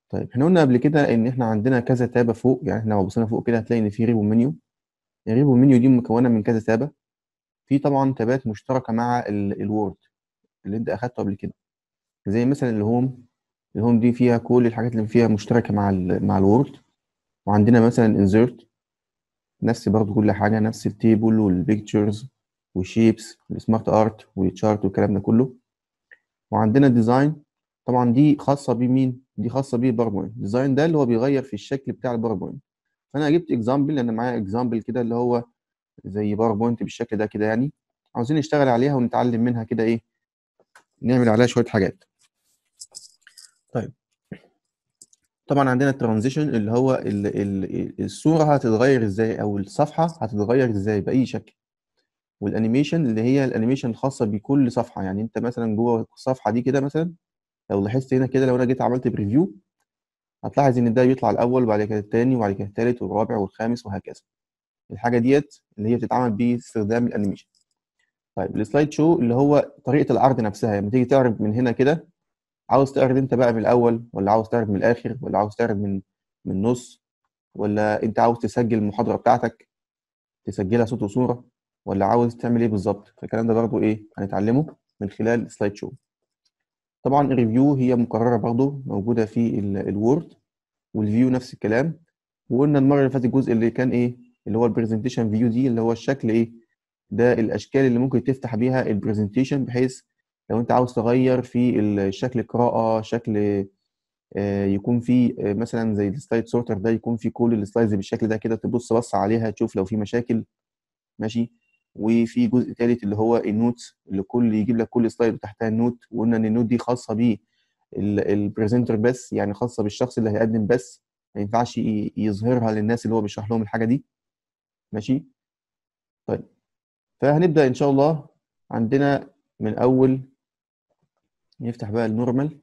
طيب احنا قلنا قبل كده ان احنا عندنا كذا تابه فوق يعني احنا لو بصينا فوق كده هتلاقي ان في ريبو منيو الريبو منيو دي مكونه من كذا تابه في طبعا تابات مشتركه مع ال- الوورد اللي انت اخدته قبل كده زي مثلا الهوم الهوم دي فيها كل الحاجات اللي فيها مشتركه مع ال مع الوورد وعندنا مثلا انزرت نفس برضو كل حاجه نفس التيبل والبيكتشرز والشيبس والسمارت ارت والتشارت والكلام ده كله وعندنا ديزاين طبعا دي خاصه بمين دي خاصه بالباوربوينت ديزاين ده اللي هو بيغير في الشكل بتاع الباوربوينت فانا جبت اكزامبل انا معايا اكزامبل كده اللي هو زي باوربوينت بالشكل ده كده يعني عاوزين نشتغل عليها ونتعلم منها كده ايه نعمل عليها شويه حاجات طيب طبعا عندنا الترانزيشن اللي هو ال ال الصوره هتتغير ازاي او الصفحه هتتغير ازاي باي شكل والانيميشن اللي هي الانيميشن الخاصه بكل صفحه يعني انت مثلا جوه الصفحه دي كده مثلا لو لاحظت هنا كده لو انا جيت عملت بريفيو هتلاحظ ان ده بيطلع الاول وبعد كده الثاني وبعد كده الثالث والرابع والخامس وهكذا الحاجه ديت اللي هي بتتعمل باستخدام الانيميشن طيب السلايد شو اللي هو طريقه العرض نفسها لما تيجي تعرض من هنا كده عاوز تعرض انت بقى من الاول ولا عاوز تعرض من الاخر ولا عاوز تعرض من من النص ولا انت عاوز تسجل المحاضره بتاعتك تسجلها صوت وصوره ولا عاوز تعمل ايه بالظبط فالكلام ده برضو ايه هنتعلمه من خلال السلايد شو طبعا الريفيو هي مكرره برضو موجوده في الوورد والفيو نفس الكلام وقلنا المره اللي فاتت الجزء اللي كان ايه اللي هو البرزنتيشن فيو دي اللي هو الشكل ايه ده الاشكال اللي ممكن تفتح بيها البرزنتيشن بحيث لو انت عاوز تغير في الشكل قراءه شكل آه، يكون في آه، مثلا زي السلايد سورتر ده يكون في كل السلايدز بالشكل ده كده تبص بص عليها تشوف لو في مشاكل ماشي وفي جزء ثالث اللي هو النوتس اللي كل يجيب لك كل سلايد وتحتها النوت وقلنا ان النوت دي خاصه بيه البرزنتر بس يعني خاصه بالشخص اللي هيقدم بس ما ينفعش ي- يظهرها للناس اللي هو بيشرح لهم الحاجه دي ماشي طيب فهنبدا ان شاء الله عندنا من اول نفتح بقى النورمال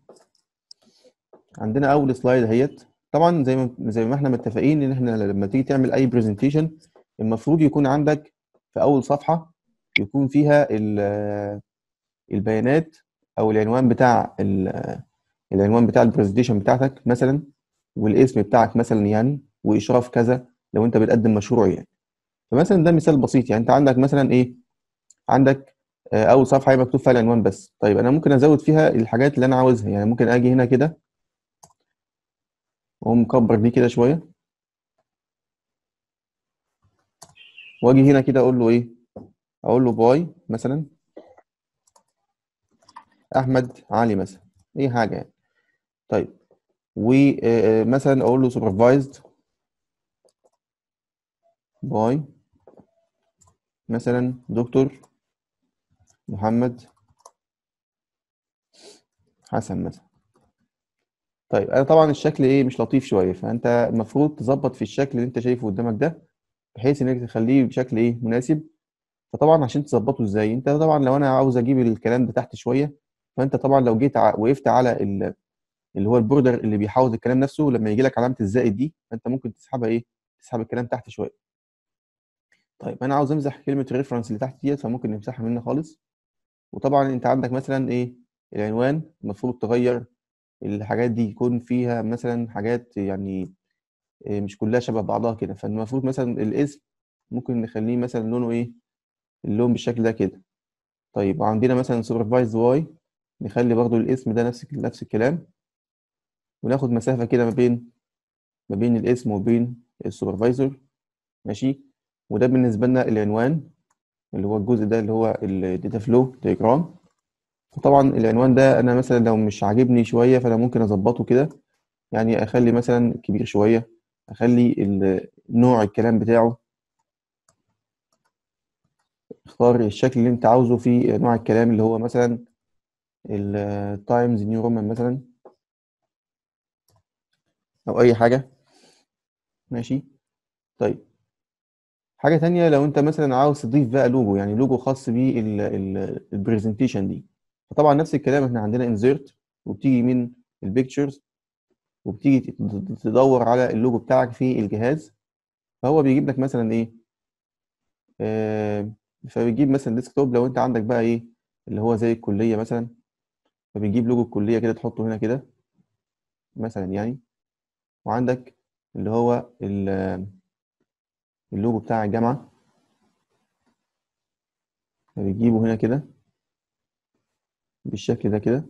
عندنا اول سلايد اهيت طبعا زي ما زي ما احنا متفقين ان احنا لما تيجي تعمل اي برزنتيشن المفروض يكون عندك في اول صفحه يكون فيها ال- البيانات او العنوان بتاع ال- العنوان بتاع البرزنتيشن بتاعتك مثلا والاسم بتاعك مثلا يعني واشراف كذا لو انت بتقدم مشروع يعني فمثلا ده مثال بسيط يعني انت عندك مثلا ايه عندك آه، اول صفحه هيبقى مكتوب فيها العنوان بس طيب انا ممكن ازود فيها الحاجات اللي انا عاوزها يعني ممكن اجي هنا كده واقوم مكبر دي كده شويه واجي هنا كده اقول له ايه اقول له باي مثلا احمد علي مثلا اي حاجه يعني طيب ومثلا اقول له supervised باي مثلا دكتور محمد حسن مثلا طيب انا طبعا الشكل ايه مش لطيف شويه فانت المفروض تظبط في الشكل اللي انت شايفه قدامك ده بحيث انك تخليه بشكل ايه مناسب فطبعا عشان تظبطه ازاي انت طبعا لو انا عاوز اجيب الكلام ده تحت شويه فانت طبعا لو جيت ع- وقفت على ال- اللي هو البوردر اللي بيحوط الكلام نفسه لما يجي لك علامه الزائد دي فانت ممكن تسحبها ايه تسحب الكلام تحت شويه طيب انا عاوز امسح كلمه ريفرنس اللي تحت ديت فممكن نمسحها منها خالص وطبعا انت عندك مثلا ايه العنوان المفروض تغير الحاجات دي يكون فيها مثلا حاجات يعني إيه، مش كلها شبه بعضها كده فالمفروض مثلا الاسم ممكن نخليه مثلا لونه ايه اللون بالشكل ده كده طيب وعندنا مثلا سوبرفايز واي نخلي برضو الاسم ده نفس نفس الكلام وناخد مسافة كده ما بين ما بين الاسم وبين السوبرفايزر ماشي وده بالنسبة لنا العنوان اللي هو الجزء ده اللي هو الداتا فلو دياجرام وطبعا العنوان ده انا مثلا لو مش عاجبني شوية فانا ممكن اظبطه كده يعني اخلي مثلا كبير شوية اخلي ال- نوع الكلام بتاعه اختار الشكل اللي انت عاوزه في نوع الكلام اللي هو مثلا التايمز نيو رومان مثلا او اي حاجة ماشي طيب حاجة تانية لو انت مثلا عاوز تضيف بقى لوجو يعني لوجو خاص بالبرزنتيشن دي فطبعا نفس الكلام احنا عندنا انزيرت وبتيجي من البيكتشرز وبتيجي تد- تدور على اللوجو بتاعك في الجهاز فهو بيجيب لك مثلا ايه آه فبيجيب مثلا ديسكتوب لو انت عندك بقى ايه اللي هو زي الكلية مثلا فبيجيب لوجو الكلية كده تحطه هنا كده مثلا يعني وعندك اللي هو ال- اللوجو بتاع الجامعة بتجيبه هنا كده بالشكل ده كده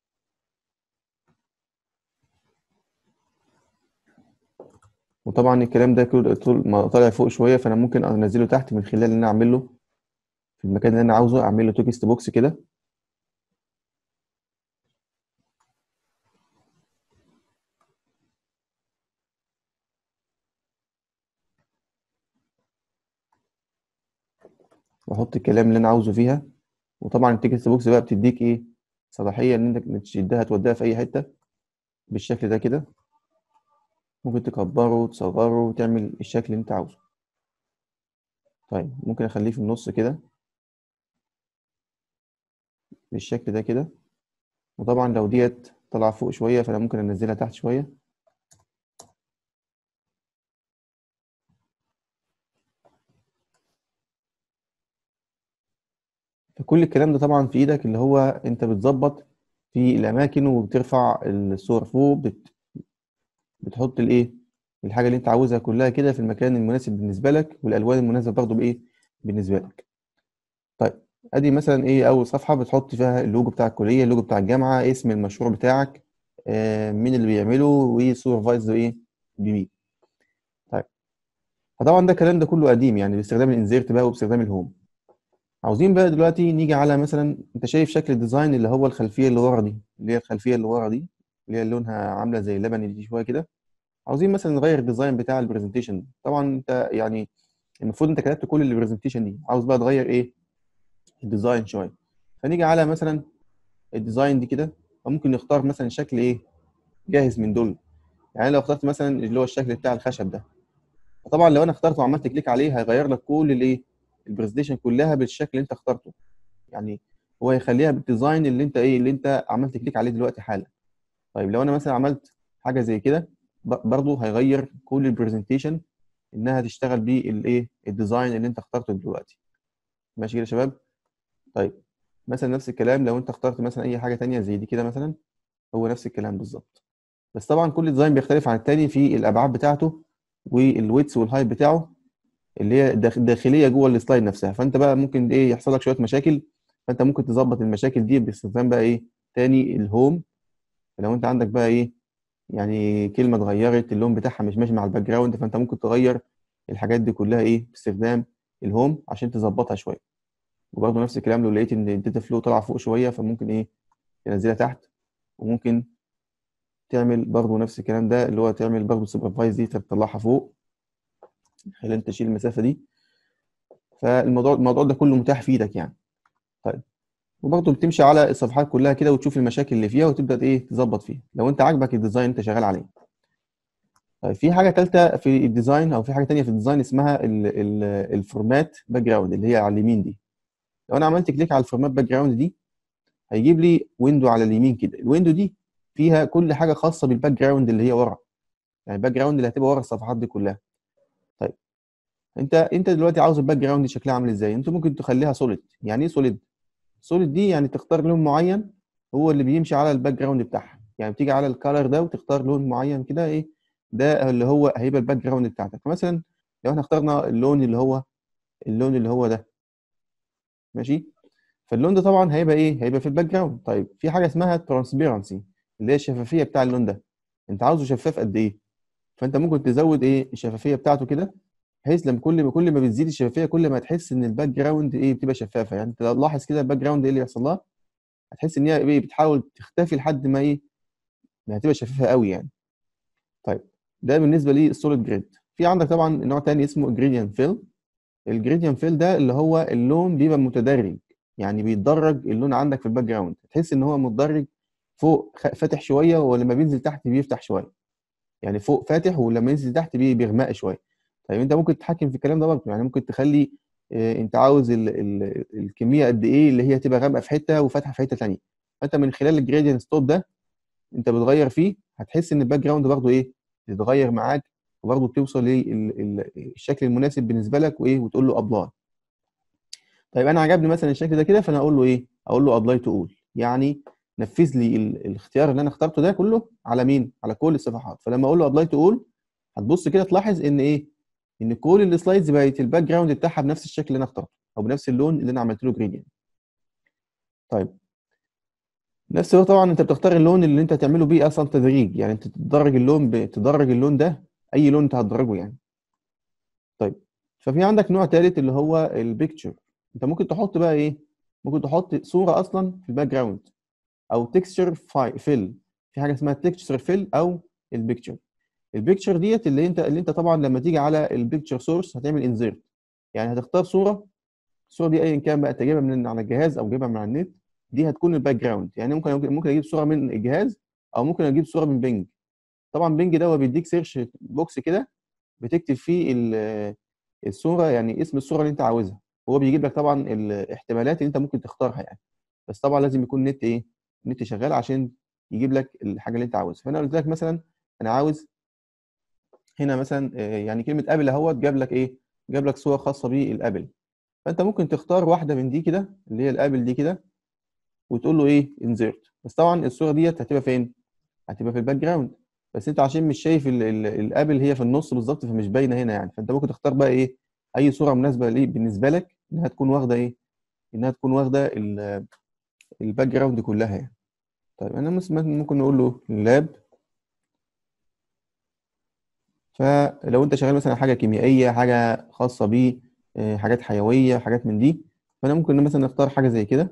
وطبعا الكلام ده كل- طول ما طالع فوق شوية فأنا ممكن أنزله تحت من خلال إن أنا أعمل له في المكان اللي أنا عاوزه أعمل له تكست بوكس كده وأحط الكلام اللي أنا عاوزه فيها وطبعا التكست بوكس بقى بتديك إيه صلاحية إن أنت تشدها توديها في أي حتة بالشكل ده كده ممكن تكبره وتصغره وتعمل الشكل اللي أنت عاوزه طيب ممكن أخليه في النص كده بالشكل ده كده وطبعا لو ديت طالعة فوق شوية فأنا ممكن أنزلها تحت شوية فكل الكلام ده طبعا في ايدك اللي هو انت بتظبط في الاماكن وبترفع الصور فوق بت... بتحط الايه الحاجه اللي انت عاوزها كلها كده في المكان المناسب بالنسبه لك والالوان المناسبه برضه بايه بالنسبه لك طيب ادي مثلا ايه اول صفحه بتحط فيها اللوجو بتاع الكليه اللوجو بتاع الجامعه اسم المشروع بتاعك آه مين اللي بيعمله وسوبرفايزر ايه بمين طيب فطبعا ده الكلام ده كله قديم يعني باستخدام الانزيرت بقى وباستخدام الهوم عاوزين بقى دلوقتي نيجي على مثلا انت شايف شكل الديزاين اللي هو الخلفيه اللي ورا دي اللي هي الخلفيه اللي ورا دي اللي هي لونها عامله زي اللبني دي شويه كده عاوزين مثلا نغير الديزاين بتاع البرزنتيشن طبعا انت يعني المفروض انت كتبت كل البرزنتيشن دي عاوز بقى تغير ايه الديزاين شويه فنيجي على مثلا الديزاين دي كده فممكن نختار مثلا شكل ايه جاهز من دول يعني لو اخترت مثلا اللي هو الشكل بتاع الخشب ده فطبعا لو انا اخترته وعملت كليك عليه هيغير لك كل الايه البرزنتيشن كلها بالشكل اللي انت اخترته يعني هو هيخليها بالديزاين اللي انت ايه اللي انت عملت كليك عليه دلوقتي حالا طيب لو انا مثلا عملت حاجه زي كده ب- برضه هيغير كل البرزنتيشن انها تشتغل بالايه الديزاين اللي انت اخترته دلوقتي ماشي كده يا شباب طيب مثلا نفس الكلام لو انت اخترت مثلا اي حاجه تانية زي دي كده مثلا هو نفس الكلام بالظبط بس طبعا كل ديزاين بيختلف عن التاني في الابعاد بتاعته والويتس والهايت بتاعه اللي هي داخ- داخليه جوه السلايد نفسها فانت بقى ممكن ايه يحصل لك شويه مشاكل فانت ممكن تظبط المشاكل دي باستخدام بقى ايه تاني الهوم لو انت عندك بقى ايه يعني كلمه اتغيرت اللون بتاعها مش ماشي مع الباك جراوند فانت ممكن تغير الحاجات دي كلها ايه باستخدام الهوم عشان تظبطها شويه وبرضه نفس الكلام لو لقيت ان الداتا فلو طالعه فوق شويه فممكن ايه تنزلها تحت وممكن تعمل برضه نفس الكلام ده اللي هو تعمل برضه سوبرفايز دي تطلعها فوق خلينا تشيل المسافه دي فالموضوع الموضوع ده كله متاح في ايدك يعني طيب وبرضه بتمشي على الصفحات كلها كده وتشوف المشاكل اللي فيها وتبدا ايه تظبط فيها لو انت عاجبك الديزاين انت شغال عليه طيب في حاجه ثالثه في الديزاين او في حاجه ثانيه في الديزاين اسمها ال ال الفورمات باك جراوند اللي هي على اليمين دي لو انا عملت كليك على الفورمات باك جراوند دي هيجيب لي ويندو على اليمين كده الويندو دي فيها كل حاجه خاصه بالباك جراوند اللي هي ورا يعني الباك جراوند اللي هتبقى ورا الصفحات دي كلها طيب انت انت دلوقتي عاوز الباك جراوند دي شكلها عامل ازاي انت ممكن تخليها سوليد يعني ايه سوليد سوليد دي يعني تختار لون معين هو اللي بيمشي على الباك جراوند بتاعها يعني بتيجي على الكالر ده وتختار لون معين كده ايه ده اللي هو هيبقى الباك جراوند بتاعتك فمثلا لو احنا اخترنا اللون اللي هو اللون اللي هو ده ماشي فاللون ده طبعا هيبقى ايه هيبقى في الباك جراوند طيب في حاجه اسمها ترانسبيرنسي اللي هي الشفافيه بتاع اللون ده انت عاوزه شفاف قد ايه فانت ممكن تزود ايه الشفافيه بتاعته كده بحيث لما كل ما كل ما بتزيد الشفافيه كل ما تحس ان الباك جراوند ايه بتبقى شفافه يعني انت لو لاحظ كده الباك جراوند ايه اللي بيحصل لها هتحس ان هي ايه بتحاول تختفي لحد ما ايه ما هتبقى شفافه قوي يعني طيب ده بالنسبه للسوليد جريد في عندك طبعا نوع تاني اسمه جريدينت فيل الجريدينت فيل ده اللي هو اللون بيبقى متدرج يعني بيتدرج اللون عندك في الباك جراوند تحس ان هو متدرج فوق خ- فاتح شويه ولما بينزل تحت بيفتح شويه يعني فوق فاتح ولما ينزل تحت بي- بيغمق شويه طيب انت ممكن تتحكم في الكلام ده برضه يعني ممكن تخلي اه انت عاوز ال ال الكميه قد ايه اللي هي تبقى غامقه في حته وفاتحه في حته ثانيه فانت من خلال الجريدينت ستوب ده انت بتغير فيه هتحس ان الباك جراوند برضه ايه بيتغير معاك وبرضه بتوصل للشكل المناسب بالنسبه لك وايه وتقول له ابلاي طيب انا عجبني مثلا الشكل ده كده فانا اقول له ايه اقول له ابلاي تو اول يعني نفذ لي ال- الاختيار اللي انا اخترته ده كله على مين على كل الصفحات فلما اقول له ابلاي تو اول هتبص كده تلاحظ ان ايه ان كل السلايدز بقت الباك جراوند بتاعها بنفس الشكل اللي انا اخترته او بنفس اللون اللي انا عملت له جريدينت طيب نفس هو طبعا انت بتختار اللون اللي انت هتعمله بيه اصلا تدريج يعني انت تدرج اللون ب... تدرج اللون ده اي لون انت هتدرجه يعني طيب ففي عندك نوع ثالث اللي هو البيكتشر انت ممكن تحط بقى ايه ممكن تحط صوره اصلا في الباك جراوند او تكستشر فيل في حاجه اسمها تكستشر فيل او البيكتشر البيكتشر ديت اللي انت اللي انت طبعا لما تيجي على البيكتشر سورس هتعمل انزيرت يعني هتختار صوره الصوره دي ايا كان بقى تجيبها من على الجهاز او جايبها من على النت دي هتكون الباك جراوند يعني ممكن ممكن اجيب صوره من الجهاز او ممكن اجيب صوره من بينج طبعا بينج ده هو بيديك سيرش بوكس كده بتكتب فيه ال- الصوره يعني اسم الصوره اللي انت عاوزها هو بيجيب لك طبعا الاحتمالات اللي انت ممكن تختارها يعني بس طبعا لازم يكون نت ايه نت شغال عشان يجيب لك الحاجه اللي انت عاوزها فانا قلت لك مثلا انا عاوز هنا مثلا آه، يعني كلمه ابل اهوت جاب لك ايه جاب لك صوره خاصه بالابل فانت ممكن تختار واحده من دي كده اللي هي الابل دي كده وتقول له ايه انزرت بس طبعا الصوره ديت هتبقى فين هتبقى في الباك جراوند بس انت عشان مش شايف ال- ال- الابل هي في النص بالظبط فمش باينه هنا يعني فانت ممكن تختار بقى ايه اي صوره مناسبه ليه بالنسبه لك انها تكون واخده ايه انها تكون واخده ال- الباك جراوند كلها يعني طيب انا مس- ممكن نقول له لاب فلو انت شغال مثلا حاجه كيميائيه حاجه خاصه ب حاجات حيويه حاجات من دي فانا ممكن مثلا اختار حاجه زي كده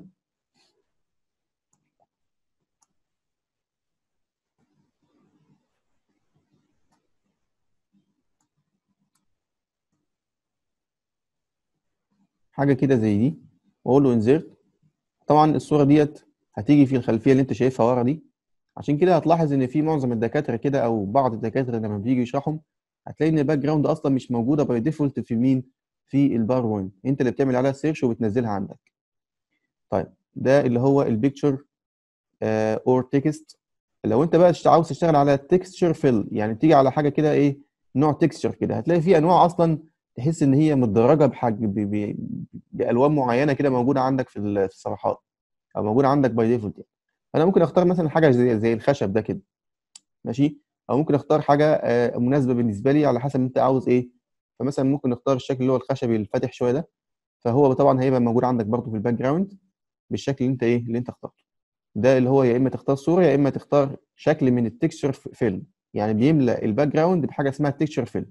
حاجه كده زي دي واقول له انزرت طبعا الصوره ديت هتيجي في الخلفيه اللي انت شايفها ورا دي عشان كده هتلاحظ ان في معظم الدكاتره كده او بعض الدكاتره لما بييجوا يشرحهم هتلاقي ان الباك جراوند اصلا مش موجوده باي ديفولت في مين في الباوربوينت انت اللي بتعمل عليها سيرش وبتنزلها عندك طيب ده اللي هو البيكتشر اور تكست لو انت بقى تشت- عاوز تشتغل على تكستشر فيل يعني تيجي على حاجه كده ايه نوع تكستشر كده هتلاقي في انواع اصلا تحس ان هي متدرجه بحاج ب- ب- بالوان معينه كده موجوده عندك في ال- في الصفحات او موجوده عندك باي ديفولت يعني. فانا ممكن اختار مثلا حاجه زي زي الخشب ده كده ماشي او ممكن اختار حاجه آه، مناسبه بالنسبه لي على حسب انت عاوز ايه فمثلا ممكن نختار الشكل اللي هو الخشبي الفاتح شويه ده فهو طبعا هيبقى موجود عندك برضه في الباك جراوند بالشكل اللي انت ايه اللي انت اخترته ده اللي هو يا اما تختار صوره يا اما تختار شكل من التكستشر فيلم يعني بيملى الباك جراوند بحاجه اسمها التكستشر فيلم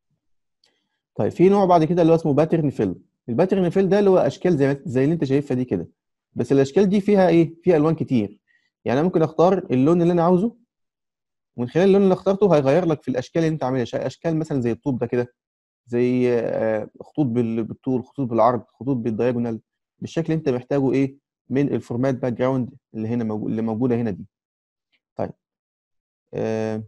طيب في نوع بعد كده اللي هو اسمه باترن فيل الباترن فيل ده اللي هو اشكال زي زي اللي انت شايفها دي كده بس الاشكال دي فيها ايه فيها الوان كتير يعني انا ممكن اختار اللون اللي انا عاوزه ومن خلال اللون اللي اخترته هيغير لك في الاشكال اللي انت عاملها شا- اشكال مثلا زي الطوب ده كده زي آه، خطوط بال- بالطول خطوط بالعرض خطوط بالدياجونال بالشكل اللي انت محتاجه ايه من الفورمات باك جراوند اللي هنا موجود اللي موجوده هنا دي طيب آه،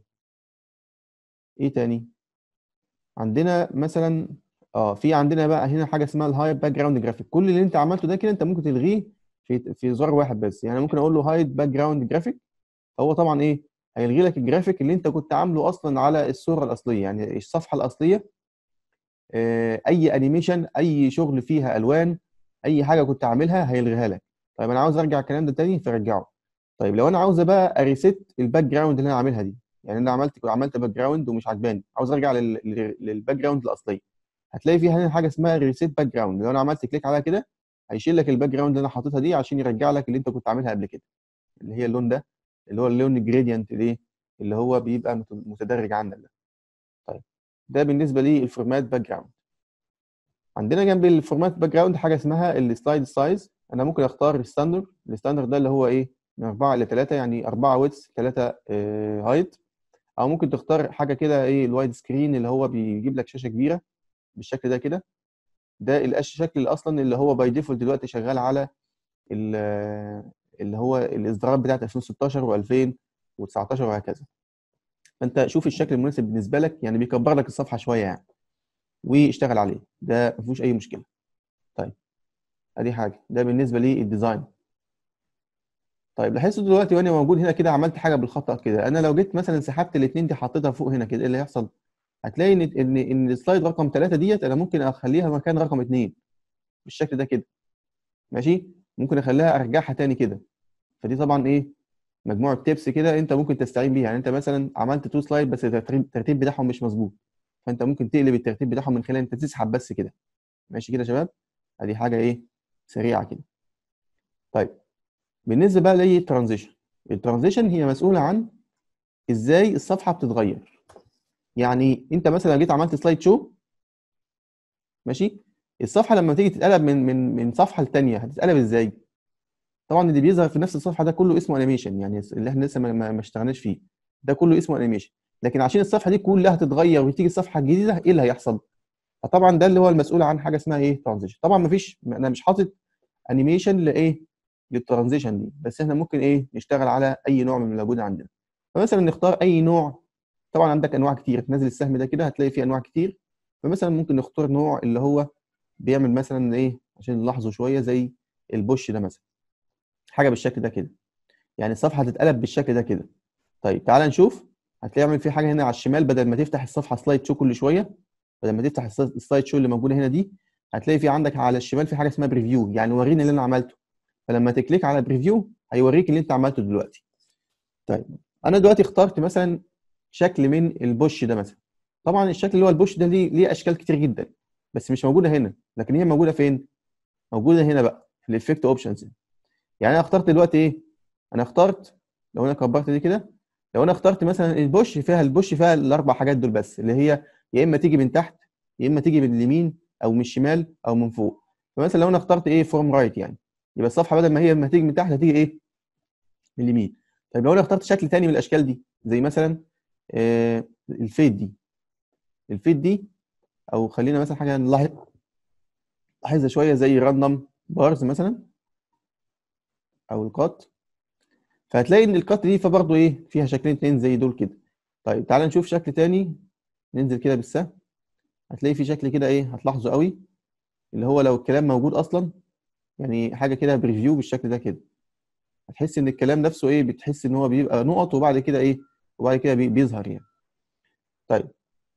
ايه تاني عندنا مثلا اه في عندنا بقى هنا حاجه اسمها الهايد باك جراوند جرافيك كل اللي انت عملته ده كده انت ممكن تلغيه في في زرار واحد بس يعني ممكن اقول له هايد باك جراوند جرافيك هو طبعا ايه هيلغي لك الجرافيك اللي انت كنت عامله اصلا على الصوره الاصليه يعني الصفحه الاصليه آه، اي انيميشن اي شغل فيها الوان اي حاجه كنت عاملها هيلغيها لك طيب انا عاوز ارجع الكلام ده تاني فرجعه طيب لو انا عاوز بقى اريست الباك جراوند اللي انا عاملها دي يعني انا عملت عملت باك جراوند ومش عجباني عاوز ارجع لل- لل- للباك جراوند الاصليه هتلاقي فيها هنا حاجه اسمها ريسيت باك جراوند لو انا عملت كليك عليها كده هيشيل لك الباك جراوند اللي انا حاططها دي عشان يرجع لك اللي انت كنت عاملها قبل كده اللي هي اللون ده اللي هو اللون الجريدينت ليه اللي هو بيبقى مت- متدرج عندك ده طيب ده بالنسبه للفورمات باك جراوند عندنا جنب الفورمات باك جراوند حاجه اسمها السلايد سايز انا ممكن اختار الستاندرد الستاندرد ده اللي هو ايه من 4 ل 3 يعني 4 ويدث 3 هايت او ممكن تختار حاجه كده ايه الوايد سكرين اللي هو بيجيب لك شاشه كبيره بالشكل ده كده ده الشكل اللي اصلا اللي هو باي ديفولت دلوقتي شغال على ال- اللي هو الاصدارات بتاعت 2016 و2019 وهكذا فانت شوف الشكل المناسب بالنسبه لك يعني بيكبر لك الصفحه شويه يعني واشتغل عليه ده ما فيهوش اي مشكله طيب ادي حاجه ده بالنسبه للديزاين طيب لاحظت دلوقتي وانا موجود هنا كده عملت حاجه بالخطا كده انا لو جيت مثلا سحبت الاثنين دي حطيتها فوق هنا كده ايه اللي هيحصل هتلاقي ان ان ان السلايد رقم 3 ديت انا ممكن اخليها مكان رقم 2 بالشكل ده كده ماشي ممكن اخليها ارجعها تاني كده فدي طبعا ايه مجموعه تيبس كده انت ممكن تستعين بيها يعني انت مثلا عملت تو سلايد بس الترتيب الترتيب بتاعهم مش مظبوط فانت ممكن تقلب الترتيب بتاعهم من خلال انت تسحب بس كده ماشي كده يا شباب ادي حاجه ايه سريعه كده طيب بالنسبه بقى للترانزيشن الترانزيشن هي مسؤوله عن ازاي الصفحه بتتغير يعني انت مثلا جيت عملت سلايد شو ماشي الصفحه لما تيجي تتقلب من من من صفحه لثانيه هتتقلب ازاي طبعا اللي بيظهر في نفس الصفحه ده كله اسمه انيميشن يعني اللي احنا لسه ما, ما ما اشتغلناش فيه ده كله اسمه انيميشن لكن عشان الصفحه دي كلها تتغير وتيجي الصفحه الجديده ايه اللي هيحصل فطبعا ده اللي هو المسؤول عن حاجه اسمها ايه ترانزيشن طبعا ما فيش انا مش حاطط انيميشن لايه للترانزيشن دي بس احنا ممكن ايه نشتغل على اي نوع من الموجود عندنا فمثلا نختار اي نوع طبعا عندك انواع كتير تنزل السهم ده كده هتلاقي فيه انواع كتير فمثلا ممكن نختار نوع اللي هو بيعمل مثلا ايه عشان نلاحظه شويه زي البوش ده مثلا حاجه بالشكل ده كده يعني الصفحه هتتقلب بالشكل ده كده طيب تعال نشوف هتلاقي يعمل في حاجه هنا على الشمال بدل ما تفتح الصفحه سلايد شو كل شويه بدل ما تفتح الس- السلايد شو اللي موجوده هنا دي هتلاقي في عندك على الشمال في حاجه اسمها بريفيو يعني وريني اللي انا عملته فلما تكليك على بريفيو هيوريك اللي انت عملته دلوقتي طيب انا دلوقتي اخترت مثلا شكل من البوش ده مثلا طبعا الشكل اللي هو البوش ده ليه ليه اشكال كتير جدا بس مش موجوده هنا لكن هي موجوده فين موجوده هنا بقى في الافكت اوبشنز يعني انا اخترت دلوقتي ايه انا اخترت لو انا كبرت دي كده لو انا اخترت مثلا البوش فيها البوش فيها الاربع حاجات دول بس اللي هي يا اما تيجي من تحت يا اما تيجي من اليمين او من الشمال او من فوق فمثلا لو انا اخترت ايه فورم رايت يعني يبقى الصفحه بدل ما هي لما تيجي من تحت هتيجي ايه من اليمين طيب لو انا اخترت شكل تاني من الاشكال دي زي مثلا آه الفيد دي الفيد دي او خلينا مثلا حاجه نلاحظ لاحظها شويه زي راندوم بارز مثلا او القات فهتلاقي ان القات دي فبرضه ايه فيها شكلين اتنين زي دول كده طيب تعال نشوف شكل تاني ننزل كده بالسهم هتلاقي في شكل كده ايه هتلاحظه قوي اللي هو لو الكلام موجود اصلا يعني حاجه كده بريفيو بالشكل ده كده هتحس ان الكلام نفسه ايه بتحس ان هو بيبقى نقط وبعد كده ايه وبعد كده بي- بيظهر يعني طيب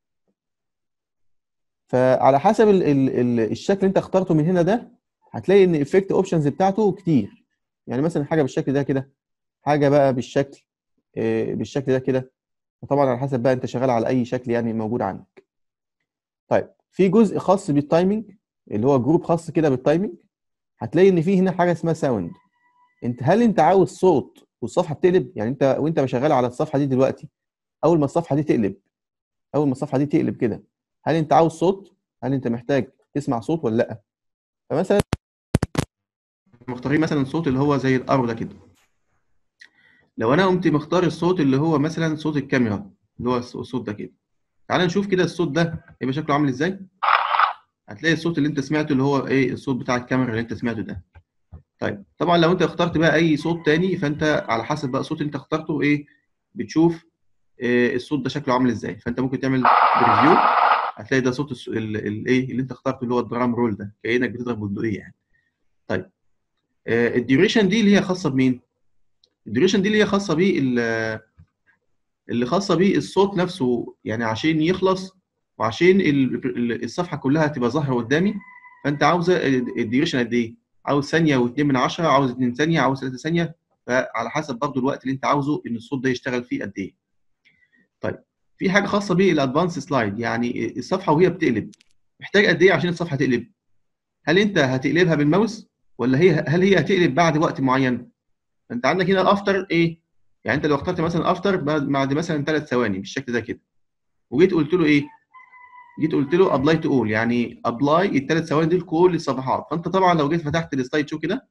فعلى حسب ال ال ال الشكل اللي انت اخترته من هنا ده هتلاقي ان افكت اوبشنز بتاعته كتير يعني مثلا حاجه بالشكل ده كده حاجه بقى بالشكل آه، بالشكل ده كده وطبعا على حسب بقى انت شغال على اي شكل يعني موجود عندك طيب في جزء خاص بالتايمنج اللي هو جروب خاص كده بالتايمنج هتلاقي ان في هنا حاجه اسمها ساوند انت هل انت عاوز صوت والصفحه بتقلب يعني انت وانت شغال على الصفحه دي دلوقتي اول ما الصفحه دي تقلب اول ما الصفحه دي تقلب كده هل انت عاوز صوت هل انت محتاج تسمع صوت ولا لا فمثلا مختارين مثلا صوت اللي هو زي الارو ده كده لو انا قمت مختار الصوت اللي هو مثلا صوت الكاميرا اللي هو الص- الصوت ده كده تعال نشوف كده الصوت ده يبقى شكله عامل ازاي هتلاقي الصوت اللي انت سمعته اللي هو ايه الصوت بتاع الكاميرا اللي انت سمعته ده طيب طبعا لو انت اخترت بقى اي صوت تاني فانت على حسب بقى الصوت اللي انت اخترته ايه بتشوف إيه الصوت ده شكله عامل ازاي فانت ممكن تعمل بريفيو هتلاقي ده صوت الس- ال- الايه اللي انت اخترته اللي هو الدرام رول ده كانك بتضرب بندقيه يعني طيب آه، الديوريشن دي اللي هي خاصه بمين الديوريشن دي اللي هي خاصه بيه ال- اللي خاصه بيه الصوت نفسه يعني عشان يخلص وعشان ال- ال- الصفحه كلها تبقى ظاهره قدامي فانت عاوزه الديوريشن قد ايه عاوز ثانيه و2 من 10 عاوز 2 ثانيه عاوز 3 ثانيه فعلى حسب برضو الوقت اللي انت عاوزه ان الصوت ده يشتغل فيه قد ايه طيب في حاجه خاصه بالادفانس سلايد يعني الصفحه وهي بتقلب محتاج قد ايه عشان الصفحه تقلب هل انت هتقلبها بالماوس ولا هي هل هي هتقلب بعد وقت معين انت عندك هنا الافتر ايه يعني انت لو اخترت مثلا افتر بعد بعد مثلا ثلاث ثواني بالشكل ده كده وجيت قلت له ايه جيت قلت له ابلاي تو اول يعني ابلاي الثلاث ثواني دول كل الصفحات فانت طبعا لو جيت فتحت السلايد شو كده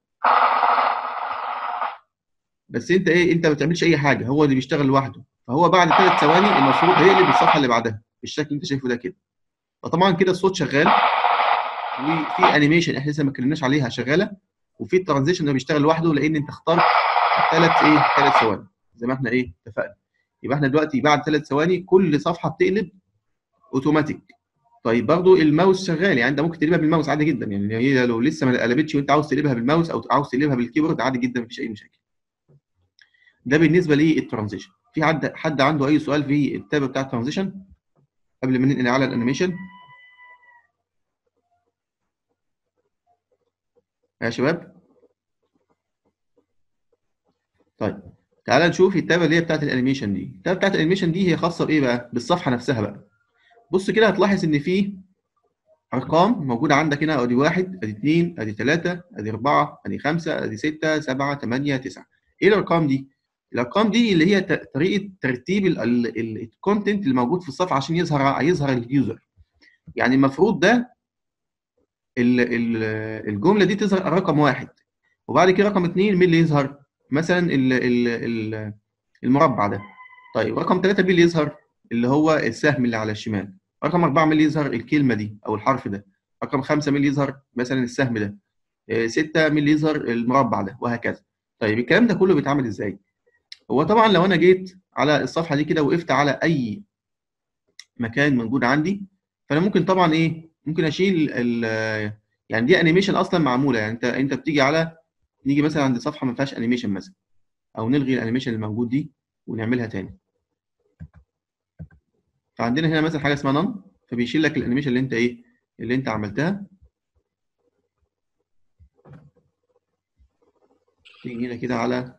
بس انت ايه انت ما بتعملش اي حاجه هو اللي بيشتغل لوحده فهو بعد ثلاث ثواني المفروض هيقلب الصفحه اللي بعدها بالشكل اللي انت شايفه ده كده فطبعا كده الصوت شغال وفي انيميشن احنا لسه ما اتكلمناش عليها شغاله وفي الترانزيشن اللي بيشتغل لوحده لان انت اخترت ثلاث ايه ثلاث ثواني زي ما احنا ايه اتفقنا يبقى احنا دلوقتي بعد ثلاث ثواني كل صفحه بتقلب اوتوماتيك طيب برضو الماوس شغال يعني انت ممكن تقلبها بالماوس عادي جدا يعني هي لو لسه ما قلبتش وانت عاوز تقلبها بالماوس او عاوز تقلبها بالكيبورد عادي جدا مفيش اي مشاكل ده بالنسبه للترانزيشن في حد حد عنده اي سؤال في التابه بتاع الترانزيشن قبل ما ننقل على الانيميشن يا شباب طيب تعال نشوف التابه اللي هي بتاعت الانيميشن دي التابه بتاعت الانيميشن دي هي خاصه بايه بقى بالصفحه نفسها بقى بص كده هتلاحظ ان في ارقام موجوده عندك هنا ادي واحد ادي اثنين ادي ثلاثه ادي اربعه ادي خمسه ادي سته سبعه ثمانيه تسعه ايه الارقام دي؟ الارقام دي اللي هي ت- طريقه ترتيب الكونتنت اللي موجود في الصفحه عشان يظهر يظهر اليوزر يعني المفروض ده ال- ال- الجمله دي تظهر رقم واحد وبعد كده رقم اثنين مين اللي يظهر؟ مثلا ال- ال- ال- المربع ده طيب رقم ثلاثه مين اللي يظهر؟ اللي هو السهم اللي على الشمال رقم أربعة مين اللي يظهر الكلمة دي أو الحرف ده رقم خمسة مين اللي يظهر مثلا السهم ده آه، ستة مين اللي يظهر المربع ده وهكذا طيب الكلام ده كله بيتعمل إزاي هو طبعا لو أنا جيت على الصفحة دي كده وقفت على أي مكان موجود عندي فأنا ممكن طبعا إيه ممكن أشيل ال- يعني دي أنيميشن أصلا معمولة يعني أنت أنت بتيجي على نيجي مثلا عند صفحة ما فيهاش أنيميشن مثلا أو نلغي الأنيميشن الموجود دي ونعملها تاني فعندنا هنا مثلا حاجه اسمها نون فبيشيل لك الانيميشن اللي انت ايه اللي انت عملتها تيجي هنا كده على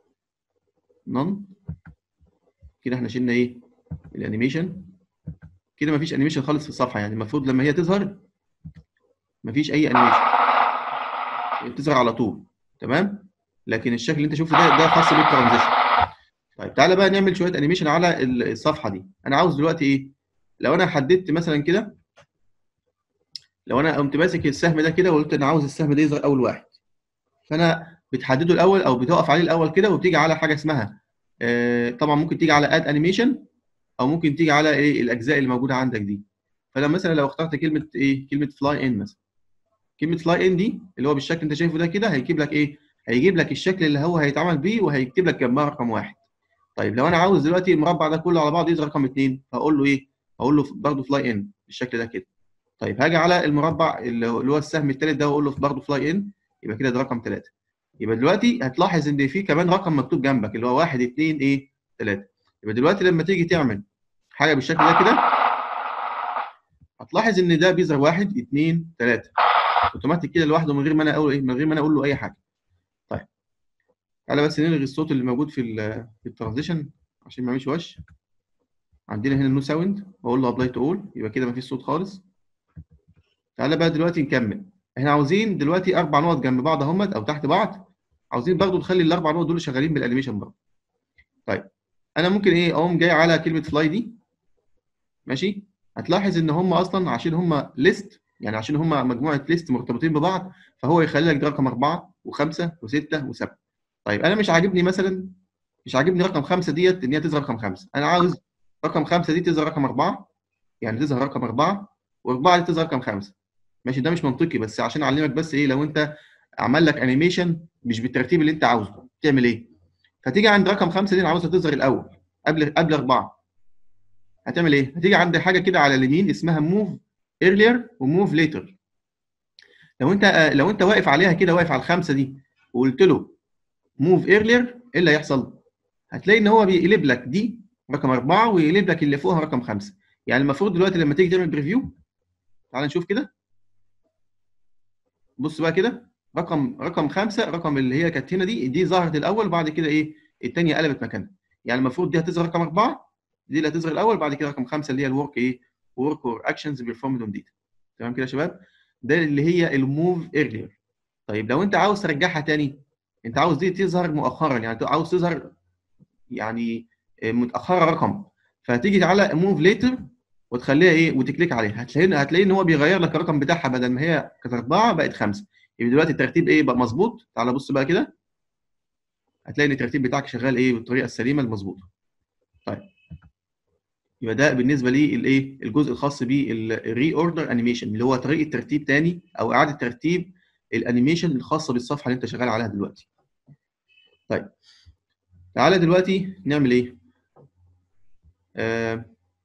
نون كده احنا شلنا ايه الانيميشن كده مفيش انيميشن خالص في الصفحه يعني المفروض لما هي تظهر مفيش اي انيميشن هي بتظهر على طول تمام لكن الشكل اللي انت شفته ده ده خاص بالترانزيشن طيب تعالى بقى نعمل شويه انيميشن على ال- الصفحه دي انا عاوز دلوقتي ايه لو انا حددت مثلا كده لو انا قمت ماسك السهم ده كده وقلت انا عاوز السهم ده يظهر اول واحد فانا بتحدده الاول او بتقف عليه الاول كده وبتيجي على حاجه اسمها آه، طبعا ممكن تيجي على اد انيميشن او ممكن تيجي على ايه الاجزاء اللي موجوده عندك دي فلما مثلا لو اخترت كلمه ايه كلمه فلاي ان مثلا كلمه فلاي ان دي اللي هو بالشكل اللي انت شايفه ده كده هيجيب لك ايه هيجيب لك الشكل اللي هو هيتعمل بيه وهيكتب لك جنبها رقم واحد طيب لو انا عاوز دلوقتي المربع ده كله على بعضه يظهر رقم اثنين هقول له ايه هقول له برضه فلاي ان بالشكل ده كده طيب هاجي على المربع اللي هو اللي هو السهم الثالث ده واقول له برضه فلاي ان يبقى كده ده رقم ثلاثه يبقى دلوقتي هتلاحظ ان في كمان رقم مكتوب جنبك اللي هو واحد اثنين ايه ثلاثه يبقى دلوقتي لما تيجي تعمل حاجه بالشكل ده كده هتلاحظ ان ده بيظهر واحد اثنين ثلاثه اوتوماتيك كده لوحده من غير ما انا اقول ايه من غير ما انا اقول له اي حاجه طيب تعالى بس نلغي الصوت اللي موجود في ال في الترانزيشن عشان ما يعملش وش عندنا هنا نو ساوند واقول له ابلاي تو اول يبقى كده ما فيش صوت خالص تعالى بقى دلوقتي نكمل احنا عاوزين دلوقتي اربع نقط جنب بعض اهمت او تحت بعض عاوزين برضو نخلي الاربع نقط دول شغالين بالانيميشن برضه طيب انا ممكن ايه اقوم جاي على كلمه فلاي دي ماشي هتلاحظ ان هم اصلا عشان هم ليست يعني عشان هم مجموعه ليست مرتبطين ببعض فهو يخلي لك ده رقم اربعه وخمسه وسته وسبعه طيب انا مش عاجبني مثلا مش عاجبني رقم خمسه ديت ان هي تظهر رقم خمسه انا عاوز رقم خمسه دي تظهر رقم اربعه يعني تظهر رقم اربعه واربعه دي تظهر رقم خمسه ماشي ده مش منطقي بس عشان اعلمك بس ايه لو انت عمل لك انيميشن مش بالترتيب اللي انت عاوزه تعمل ايه؟ فتيجي عند رقم خمسه دي انا عاوزها تظهر الاول قبل قبل اربعه هتعمل ايه؟ هتيجي عند حاجه كده على اليمين اسمها موف ايرلير وموف ليتر لو انت لو انت واقف عليها كده واقف على الخمسه دي وقلت له موف ايرلير ايه اللي هيحصل؟ هتلاقي ان هو بيقلب لك دي رقم اربعه ويقلب لك اللي فوقها رقم خمسه يعني المفروض دلوقتي لما تيجي تعمل بريفيو تعال نشوف كده بص بقى كده رقم رقم خمسه رقم اللي هي كانت هنا دي دي ظهرت الاول بعد كده ايه الثانيه قلبت مكانها يعني المفروض دي هتظهر رقم اربعه دي اللي هتظهر الاول بعد كده رقم خمسه اللي هي الورك ايه ورك اور اكشنز بيرفورمد اون ديتا تمام كده يا شباب ده اللي هي الموف ايرلير طيب لو انت عاوز ترجعها تاني انت عاوز دي تظهر مؤخرا يعني عاوز تظهر يعني متاخره رقم فهتيجي على موف ليتر وتخليها ايه وتكليك عليها هتلاقي هتلاقي ان هو بيغير لك الرقم بتاعها بدل ما هي كانت اربعه بقت خمسه يبقى دلوقتي الترتيب ايه بقى مظبوط تعالى بص بقى كده هتلاقي ان الترتيب بتاعك شغال ايه بالطريقه السليمه المظبوطه طيب يبقى ده بالنسبه لي الايه الجزء الخاص بالري اوردر انيميشن اللي هو طريقه ترتيب تاني او اعاده ترتيب الانيميشن الخاصه بالصفحه اللي انت شغال عليها دلوقتي طيب تعالى دلوقتي نعمل ايه آه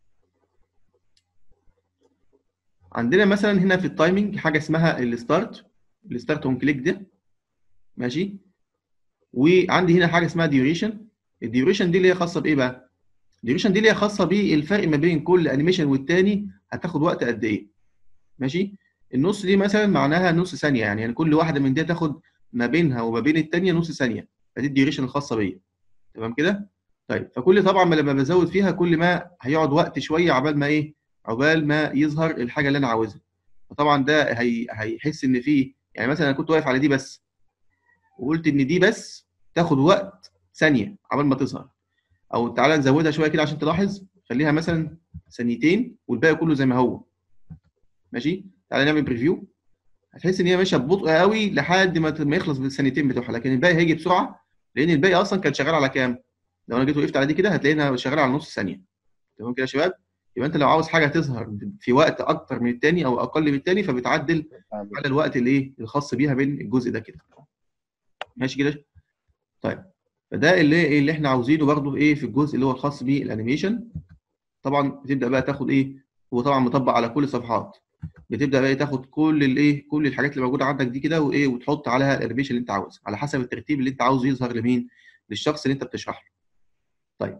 عندنا مثلا هنا في التايمنج حاجه اسمها الستارت الستارت اون كليك ده ماشي وعندي هنا حاجه اسمها ديوريشن الديوريشن دي اللي هي خاصه بايه بقى الديوريشن دي اللي هي خاصه بالفرق ما بين كل انيميشن والتاني هتاخد وقت قد ايه ماشي النص دي مثلا معناها نص ثانيه يعني, يعني كل واحده من دي تاخد ما بينها وما بين الثانيه نص ثانيه فدي الديوريشن الخاصه بيا تمام كده طيب فكل طبعا ما لما بزود فيها كل ما هيقعد وقت شويه عقبال ما ايه عقبال ما يظهر الحاجه اللي انا عاوزها فطبعا ده هي هيحس ان في يعني مثلا انا كنت واقف على دي بس وقلت ان دي بس تاخد وقت ثانيه عقبال ما تظهر او تعالى نزودها شويه كده عشان تلاحظ خليها مثلا ثانيتين والباقي كله زي ما هو ماشي تعالى نعمل بريفيو هتحس ان هي ماشيه ببطء قوي لحد ما ما يخلص بالثانيتين بتوعها لكن الباقي هيجي بسرعه لان الباقي اصلا كان شغال على كام لو انا جيت وقفت على دي كده هتلاقيها شغاله على نص ثانيه تمام كده يا شباب يبقى انت لو عاوز حاجه تظهر في وقت اكتر من الثاني او اقل من الثاني فبتعدل على الوقت الايه الخاص بيها بين الجزء ده كده ماشي كده طيب فده اللي اللي احنا عاوزينه برضه ايه في الجزء اللي هو الخاص بالانيميشن طبعا بتبدا بقى تاخد ايه هو طبعا مطبق على كل الصفحات بتبدا بقى تاخد كل الايه كل الحاجات اللي موجوده عندك دي كده وايه وتحط عليها الانيميشن اللي انت عاوزها على حسب الترتيب اللي انت عاوزه يظهر لمين للشخص اللي انت بتشرح له طيب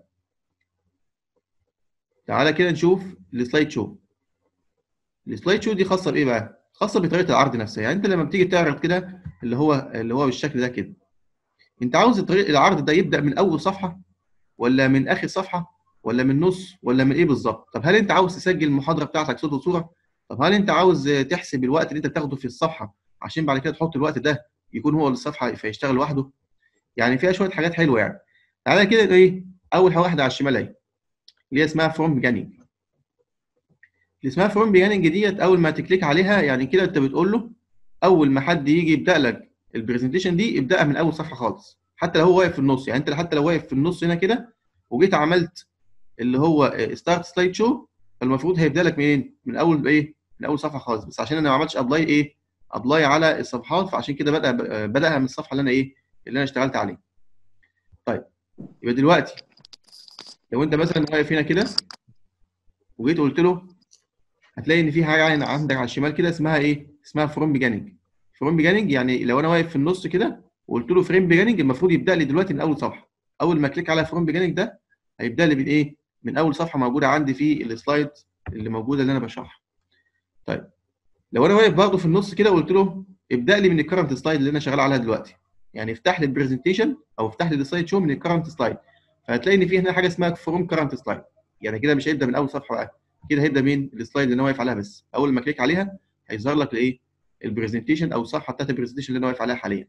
تعالى كده نشوف السلايد شو السلايد شو دي خاصه بايه بقى خاصه بطريقه العرض نفسها يعني انت لما بتيجي تعرض كده اللي هو اللي هو بالشكل ده كده انت عاوز الطريق العرض ده يبدا من اول صفحه ولا من اخر صفحه ولا من نص ولا من ايه بالظبط طب هل انت عاوز تسجل المحاضره بتاعتك صوت وصوره طب هل انت عاوز تحسب الوقت اللي انت بتاخده في الصفحه عشان بعد كده تحط الوقت ده يكون هو الصفحه فيشتغل لوحده يعني فيها شويه حاجات حلوه يعني تعالى كده ايه اول واحده على الشمال اهي اللي هي اسمها فروم بيجانينج اللي اسمها فروم بيجانينج ديت اول ما تكليك عليها يعني كده انت بتقول له اول ما حد يجي يبدا لك البرزنتيشن دي ابداها من اول صفحه خالص حتى لو هو واقف في النص يعني انت حتى لو واقف في النص هنا كده وجيت عملت اللي هو ستارت سلايد شو فالمفروض هيبدا لك منين؟ من اول ايه؟ من اول صفحه خالص بس عشان انا ما عملتش ابلاي ايه؟ ابلاي على الصفحات فعشان كده بدا بداها من الصفحه اللي انا ايه؟ اللي انا اشتغلت عليه. طيب يبقى دلوقتي لو انت مثلا واقف هنا كده وجيت قلت له هتلاقي ان في حاجه عندك على الشمال كده اسمها ايه؟ اسمها فروم بيجاننج. فروم بيجاننج يعني لو انا واقف في النص كده وقلت له فريم بيجاننج المفروض يبدا لي دلوقتي من اول صفحه. اول ما كليك على فروم بيجاننج ده هيبدا لي من ايه؟ من اول صفحه موجوده عندي في السلايد اللي موجوده اللي انا بشرحها. طيب لو انا واقف برضه في النص كده وقلت له ابدا لي من الكرنت سلايد اللي انا شغال عليها دلوقتي. يعني افتح لي البرزنتيشن او افتح لي السلايد شو من الكرنت سلايد. فهتلاقي ان في هنا حاجه اسمها فروم كرنت سلايد. يعني كده مش هيبدا من اول صفحه بقى كده هيبدا من السلايد اللي انا واقف عليها بس. اول ما كليك عليها هيظهر لك الايه؟ البرزنتيشن او الصفحه بتاعت البرزنتيشن اللي انا واقف عليها حاليا.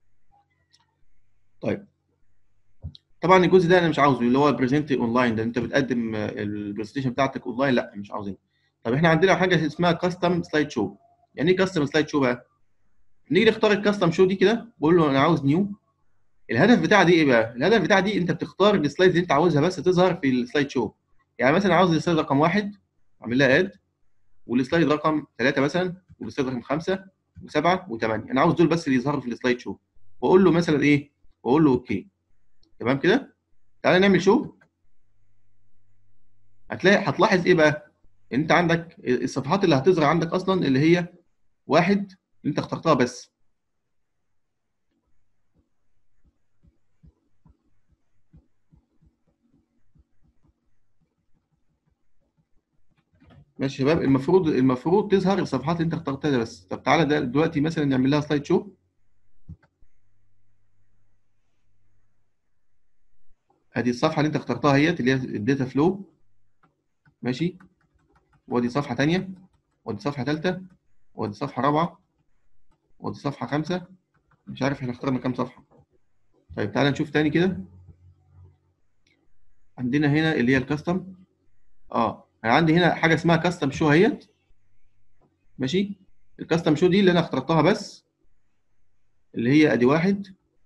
طيب طبعا الجزء ده انا مش عاوزه اللي هو بريزنت اونلاين ده انت بتقدم البرزنتيشن بتاعتك اونلاين لا مش عاوزين طب احنا عندنا حاجه اسمها كاستم سلايد شو يعني ايه كاستم سلايد شو بقى نيجي نختار الكاستم شو دي كده بقول له انا عاوز نيو الهدف بتاع دي ايه بقى الهدف بتاع دي انت بتختار السلايدز اللي انت عاوزها بس تظهر في السلايد شو يعني مثلا عاوز السلايد رقم واحد اعمل لها اد والسلايد رقم ثلاثه مثلا والسلايد رقم خمسه وسبعه وثمانيه انا عاوز دول بس اللي يظهروا في السلايد شو واقول له مثلا ايه واقول له اوكي تمام كده تعالى نعمل شو هتلاقي هتلاحظ ايه بقى انت عندك الصفحات اللي هتظهر عندك اصلا اللي هي واحد اللي انت اخترتها بس ماشي يا شباب المفروض المفروض تظهر الصفحات اللي انت اخترتها بس طب تعالى ده دلوقتي مثلا نعمل لها سلايد شو ادي الصفحه اللي انت اخترتها اهيت اللي هي الداتا فلو ماشي وادي صفحه ثانيه وادي صفحه ثالثه وادي صفحه رابعه وادي صفحه خامسه مش عارف احنا اخترنا كام صفحه طيب تعالى نشوف تاني كده عندنا هنا اللي هي الكاستم اه انا عندي هنا حاجه اسمها كاستم شو اهيت ماشي الكاستم شو دي اللي انا اخترتها بس اللي هي ادي واحد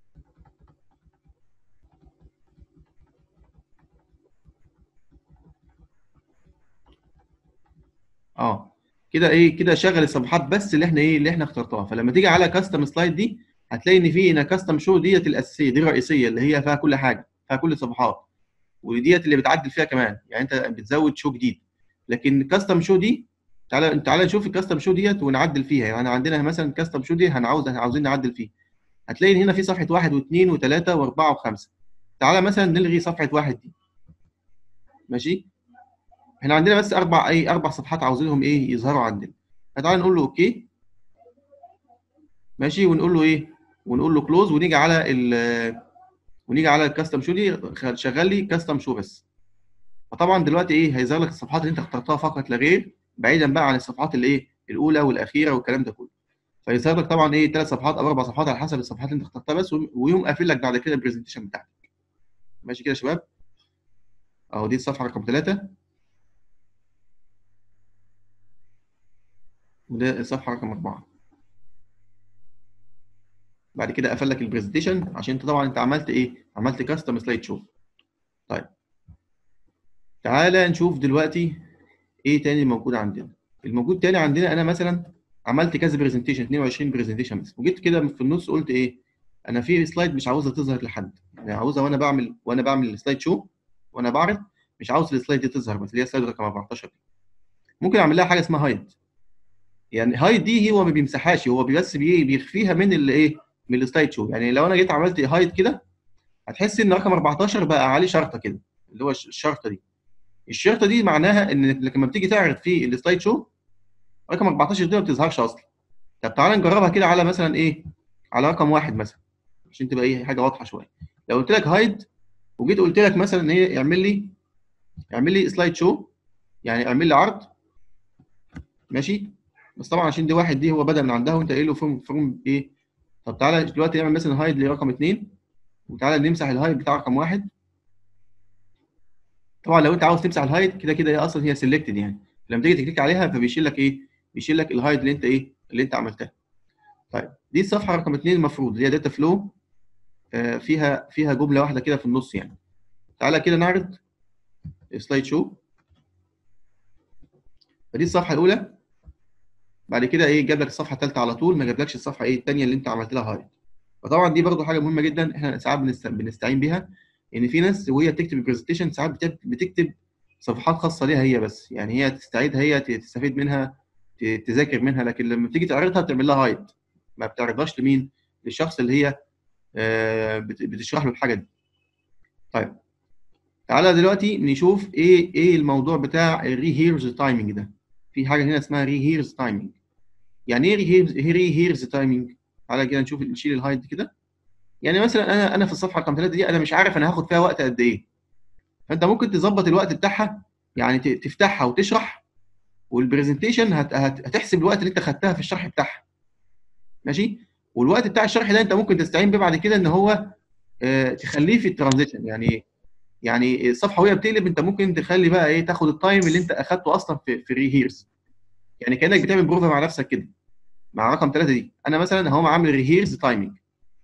اه كده ايه كده شغل الصفحات بس اللي احنا ايه اللي احنا اخترتها فلما تيجي على كاستم سلايد دي هتلاقي ان في هنا كاستم شو ديت الاساسيه دي الرئيسيه اللي هي فيها كل حاجه فيها كل الصفحات وديت اللي بتعدل فيها كمان يعني انت بتزود شو جديد لكن كاستم شو دي تعالى تعالى نشوف الكاستم شو ديت ونعدل فيها يعني عندنا مثلا كاستم شو دي هنعوز عاوزين نعدل فيه هتلاقي هنا في صفحه واحد واثنين وثلاثه واربعه وخمسه تعالى مثلا نلغي صفحه واحد دي ماشي احنا عندنا بس اربع اي اربع صفحات عاوزينهم ايه يظهروا عندنا فتعالى نقول له اوكي ماشي ونقول له ايه ونقول له كلوز ونيجي على ال ونيجي على الكاستم شو دي خ- شغل لي كاستم شو بس فطبعا دلوقتي ايه هيظهر لك الصفحات اللي انت اخترتها فقط لا غير بعيدا بقى عن الصفحات اللي ايه الاولى والاخيره والكلام ده كله فيظهر لك طبعا ايه ثلاث صفحات او اربع صفحات على حسب الصفحات اللي انت اخترتها بس ويقوم- ويقوم قافل لك بعد كده البرزنتيشن بتاعك ماشي كده يا شباب اهو دي الصفحه رقم ثلاثة وده الصفحه رقم أربعة بعد كده قفل لك البرزنتيشن عشان انت طبعا انت عملت ايه عملت كاستم سلايد شو طيب تعالى نشوف دلوقتي ايه تاني موجود عندنا الموجود تاني عندنا انا مثلا عملت كذا برزنتيشن 22 برزنتيشن بس وجيت كده في النص قلت ايه انا في سلايد مش عاوزها تظهر لحد يعني عاوزها وانا بعمل وانا بعمل السلايد شو وانا بعرض مش عاوز السلايد دي تظهر بس اللي هي سلايد رقم 14 دي ممكن اعمل لها حاجه اسمها هايد يعني هايد دي هو ما بيمسحهاش هو بس بي- بيخفيها من اللي ايه من السلايد شو يعني لو انا جيت عملت هايد كده هتحس ان رقم 14 بقى عليه شرطه كده اللي هو الش- الشرطه دي الشرطه دي معناها ان لما بتيجي تعرض في السلايد شو رقم 14 دي ما بتظهرش اصلا طب تعالى نجربها كده على مثلا ايه على رقم واحد مثلا عشان تبقى ايه حاجه واضحه شويه لو قلت لك هايد وجيت قلت لك مثلا ايه اعمل لي اعمل لي سلايد شو يعني اعمل لي عرض ماشي بس طبعا عشان دي واحد دي هو بدا من عندها وانت قايل له فروم فروم ايه طب تعالى دلوقتي نعمل مثلا هايد لرقم اثنين وتعالى نمسح الهايد بتاع رقم واحد طبعا لو انت عاوز تمسح الهايد كده كده هي اصلا هي سيلكتد يعني لما تيجي تكليك عليها فبيشيل لك ايه بيشيل لك الهايد اللي انت ايه اللي انت عملتها طيب دي الصفحه رقم اثنين المفروض اللي هي داتا فلو فيها فيها جمله واحده كده في النص يعني تعالى كده نعرض سلايد شو فدي الصفحه الاولى بعد كده ايه جاب لك الصفحه الثالثه على طول ما جابلكش الصفحه ايه الثانيه اللي انت عملت لها هايد فطبعا دي برضو حاجه مهمه جدا احنا ساعات بنست- بنستعين بيها ان في ناس وهي بتكتب البرزنتيشن ساعات بتكتب, بتكتب صفحات خاصه ليها هي بس يعني هي تستعيدها هي ت- تستفيد منها ت- تذاكر منها لكن لما بتيجي تعرضها بتعمل لها هايد ما بتعرضهاش لمين للشخص اللي هي آه، بت- بتشرح له الحاجه دي طيب تعالى دلوقتي نشوف ايه ايه الموضوع بتاع الري هيرز تايمينج ده في حاجه هنا اسمها ري هيرز تايمينج يعني ايه ري هيرز تايمينج تعالى كده نشوف نشيل الهايد كده يعني مثلا انا انا في الصفحه رقم 3 دي انا مش عارف انا هاخد فيها وقت قد ايه فانت ممكن تظبط الوقت بتاعها يعني ت- تفتحها وتشرح والبرزنتيشن هت... هت... هتحسب الوقت اللي انت خدتها في الشرح بتاعها ماشي والوقت بتاع الشرح ده انت ممكن تستعين بيه بعد كده ان هو آه تخليه في الترانزيشن يعني يعني الصفحه وهي بتقلب انت ممكن تخلي بقى ايه تاخد التايم اللي انت اخدته اصلا في في ري هيرز يعني كانك بتعمل بروفا مع نفسك كده مع رقم 3 دي انا مثلا اهو عامل ري هيرز تايمينج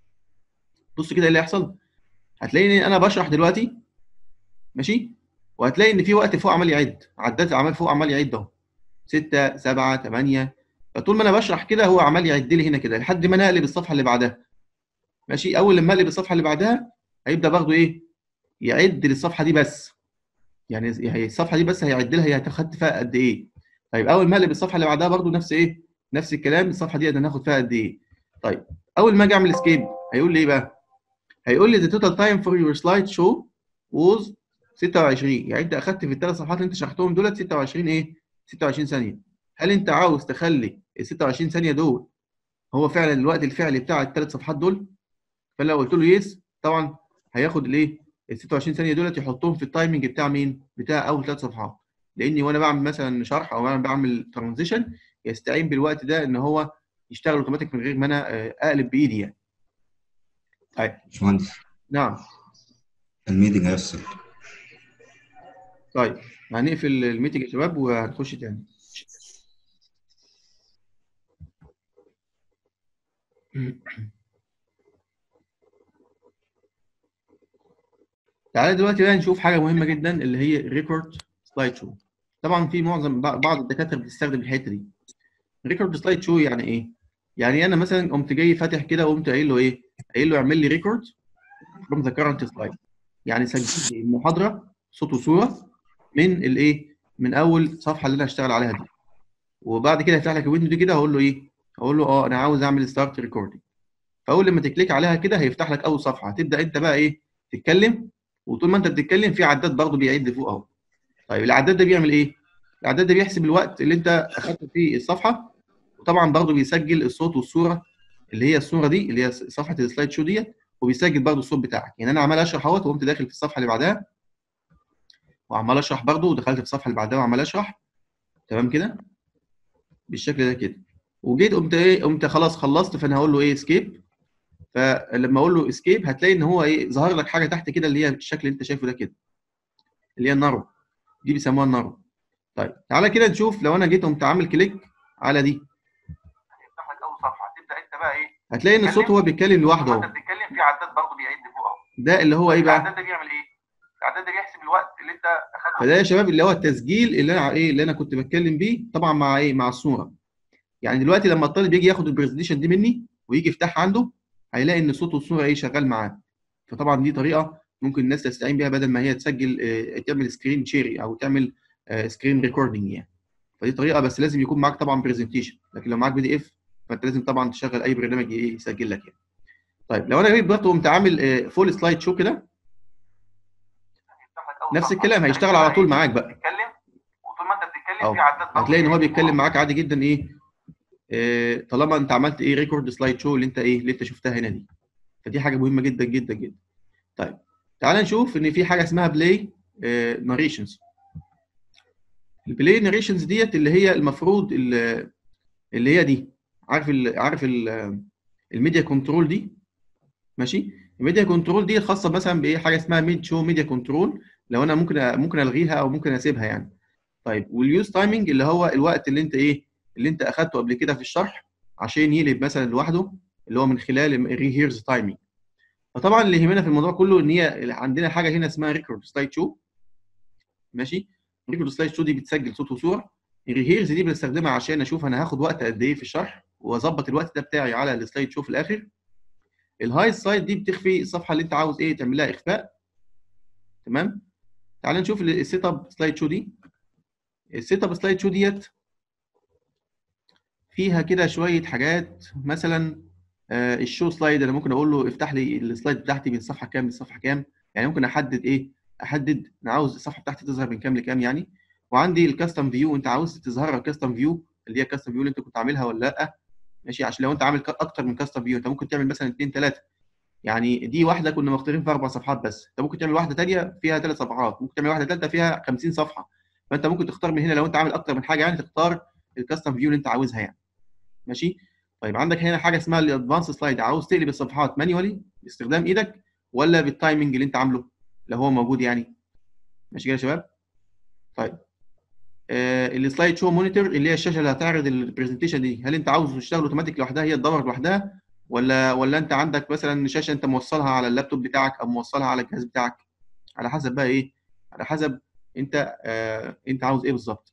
بص كده ايه اللي هيحصل هتلاقيني انا بشرح دلوقتي ماشي وهتلاقي ان في وقت فوق عمال يعد عدات عمال فوق عمال يعد اهو 6 7 8 فطول ما انا بشرح كده هو عمال يعد لي هنا كده لحد ما انا اقلب الصفحه اللي بعدها ماشي اول لما اقلب الصفحه اللي بعدها هيبدا برضه ايه يعد للصفحه دي بس يعني هي الصفحه دي بس هيعد لها هي هتاخد فيها قد ايه طيب اول ما اقلب الصفحه اللي بعدها برضه نفس ايه نفس الكلام الصفحه دي هناخد فيها قد ايه طيب اول ما اجي اعمل اسكيب هيقول لي ايه بقى هيقول لي the total time for your slide show was 26 يعني انت اخدت في الثلاث صفحات اللي انت شرحتهم دولت 26 ايه 26 ثانيه هل انت عاوز تخلي ال 26 ثانيه دول هو فعلا الوقت الفعلي بتاع الثلاث صفحات دول فلو قلت له يس طبعا هياخد الايه ال 26 ثانيه دولت يحطهم في التايمنج بتاع مين بتاع اول ثلاث صفحات لاني وانا بعمل مثلا شرح او انا بعمل ترانزيشن يستعين بالوقت ده ان هو يشتغل اوتوماتيك من غير ما انا آه، اقلب بايدي يعني طيب باشمهندس نعم الميتنج هيفصل طيب هنقفل الميتنج يا شباب وهنخش تاني تعالى دلوقتي بقى نشوف حاجه مهمه جدا اللي هي ريكورد سلايد شو طبعا في معظم بعض الدكاتره بتستخدم الحته دي ريكورد سلايد شو يعني ايه يعني انا مثلا قمت جاي فاتح كده وقمت قايل له ايه قايل له اعمل لي ريكورد from the current slide يعني سجل لي المحاضره صوت وصوره من الايه من اول صفحه اللي انا هشتغل عليها دي وبعد كده هيفتح لك الويندو دي كده هقول له ايه هقول له اه انا عاوز اعمل ستارت ريكوردنج فاول لما تكليك عليها كده هيفتح لك اول صفحه هتبدا انت بقى ايه تتكلم وطول ما انت بتتكلم في عداد برضه بيعد فوق اهو طيب العداد ده بيعمل ايه العداد ده بيحسب الوقت اللي انت اخدته في الصفحه وطبعا برضه بيسجل الصوت والصوره اللي هي الصوره دي اللي هي صفحه السلايد شو ديت وبيسجل برضه الصوت بتاعك يعني انا عمال اشرح اهوت وقمت داخل في الصفحه اللي بعدها وعمال اشرح برضه ودخلت في الصفحه اللي بعدها وعمال اشرح تمام كده بالشكل ده كده وجيت قمت ايه قمت خلاص خلصت فانا هقول له ايه اسكيب فلما اقول له اسكيب هتلاقي ان هو ايه ظهر لك حاجه تحت كده اللي هي الشكل اللي انت شايفه ده كده اللي هي النارو دي بيسموها النارو طيب تعالى كده نشوف لو انا جيت قمت عامل كليك على دي هيفتح لك اول صفحه تبدا انت بقى ايه هتلاقي ان الصوت هو بيتكلم لوحده انت اهو بتتكلم في عداد برضه بيعد فوق اهو ده اللي هو ايه بقى العداد ده بيعمل ايه؟ العداد ده بيحسب الوقت اللي انت اخدته فده يا شباب اللي هو التسجيل اللي انا ايه اللي انا كنت بتكلم بيه طبعا مع ايه مع الصوره يعني دلوقتي لما الطالب يجي ياخد البرزنتيشن دي مني ويجي يفتحها عنده هيلاقي ان الصوت والصوره ايه شغال معاه فطبعا دي طريقه ممكن الناس تستعين بيها بدل ما هي تسجل آه، تعمل سكرين شيري او تعمل سكرين ريكوردنج يعني فدي طريقه بس لازم يكون معاك طبعا برزنتيشن لكن لو معاك بي دي اف فانت لازم طبعا تشغل اي برنامج ايه يسجل لك يعني طيب لو انا جيت برضه قمت عامل فول سلايد شو كده هيفتح لك اول نفس صفحة. الكلام تبدأ هيشتغل انت على بقى طول ايه؟ معاك بقى تتكلم وطول ما انت بتتكلم أهو. في عداد برضه هتلاقي ان هو بيعد فوق بيتكلم أهو. معاك عادي جدا ايه آه، طالما انت عملت ايه ريكورد سلايد شو اللي انت ايه اللي انت شفتها هنا دي فدي حاجه مهمه جدا جدا جدا طيب تعال نشوف ان في حاجه اسمها بلاي ناريشنز البلاي ناريشنز ديت اللي هي المفروض ال- اللي هي دي عارف ال عارف ال- الميديا كنترول دي ماشي الميديا كنترول دي خاصه مثلا بايه حاجه اسمها ميد شو ميديا كنترول لو انا ممكن أ- ممكن الغيها او ممكن اسيبها يعني طيب واليوز تايمنج اللي هو الوقت اللي انت ايه اللي انت اخدته قبل كده في الشرح عشان يقلب مثلا لوحده اللي هو من خلال الري هيرز تايمنج فطبعا اللي يهمنا في الموضوع كله ان هي عندنا حاجه هنا اسمها ريكورد سلايد شو ماشي ريكورد سلايد شو دي بتسجل صوت وصوره الري هيرز دي بنستخدمها عشان اشوف انا هاخد وقت قد ايه في الشرح واظبط الوقت ده بتاعي على السلايد شو في الاخر الهاي سلايد دي بتخفي الصفحه اللي انت عاوز ايه تعمل لها اخفاء تمام تعال نشوف السيت اب سلايد شو دي السيت اب سلايد شو ديت فيها كده شويه حاجات مثلا آه، الشو سلايد انا ممكن اقول له افتح لي السلايد بتاعتي من صفحه كام لصفحه كام يعني ممكن احدد ايه احدد انا عاوز الصفحه بتاعتي تظهر من كام لكام يعني وعندي الكاستم فيو انت عاوز تظهر الكاستم فيو اللي هي الكاستم فيو اللي انت كنت عاملها ولا لا ماشي عشان لو انت عامل ك- اكتر من كاستم فيو انت ممكن تعمل مثلا اثنين ثلاثه يعني دي واحده كنا مختارين فيها اربع صفحات بس انت ممكن تعمل واحده ثانيه فيها ثلاث صفحات ممكن تعمل واحده ثالثه فيها 50 صفحه فانت ممكن تختار من هنا لو انت عامل اكتر من حاجه يعني تختار الكاستم فيو اللي انت عاوزها يعني ماشي طيب عندك هنا حاجه اسمها الادفانس سلايد عاوز تقلب الصفحات مانيوالي باستخدام ايدك ولا بالتايمنج اللي انت عامله لو هو موجود يعني ماشي كده يا شباب طيب آه السلايد شو مونيتور اللي هي الشاشه اللي هتعرض البرزنتيشن دي هل انت عاوز تشتغل اوتوماتيك لوحدها هي تدور لوحدها ولا ولا انت عندك مثلا شاشه انت موصلها على اللابتوب بتاعك او موصلها على الجهاز بتاعك على حسب بقى ايه على حسب انت آه انت عاوز ايه بالظبط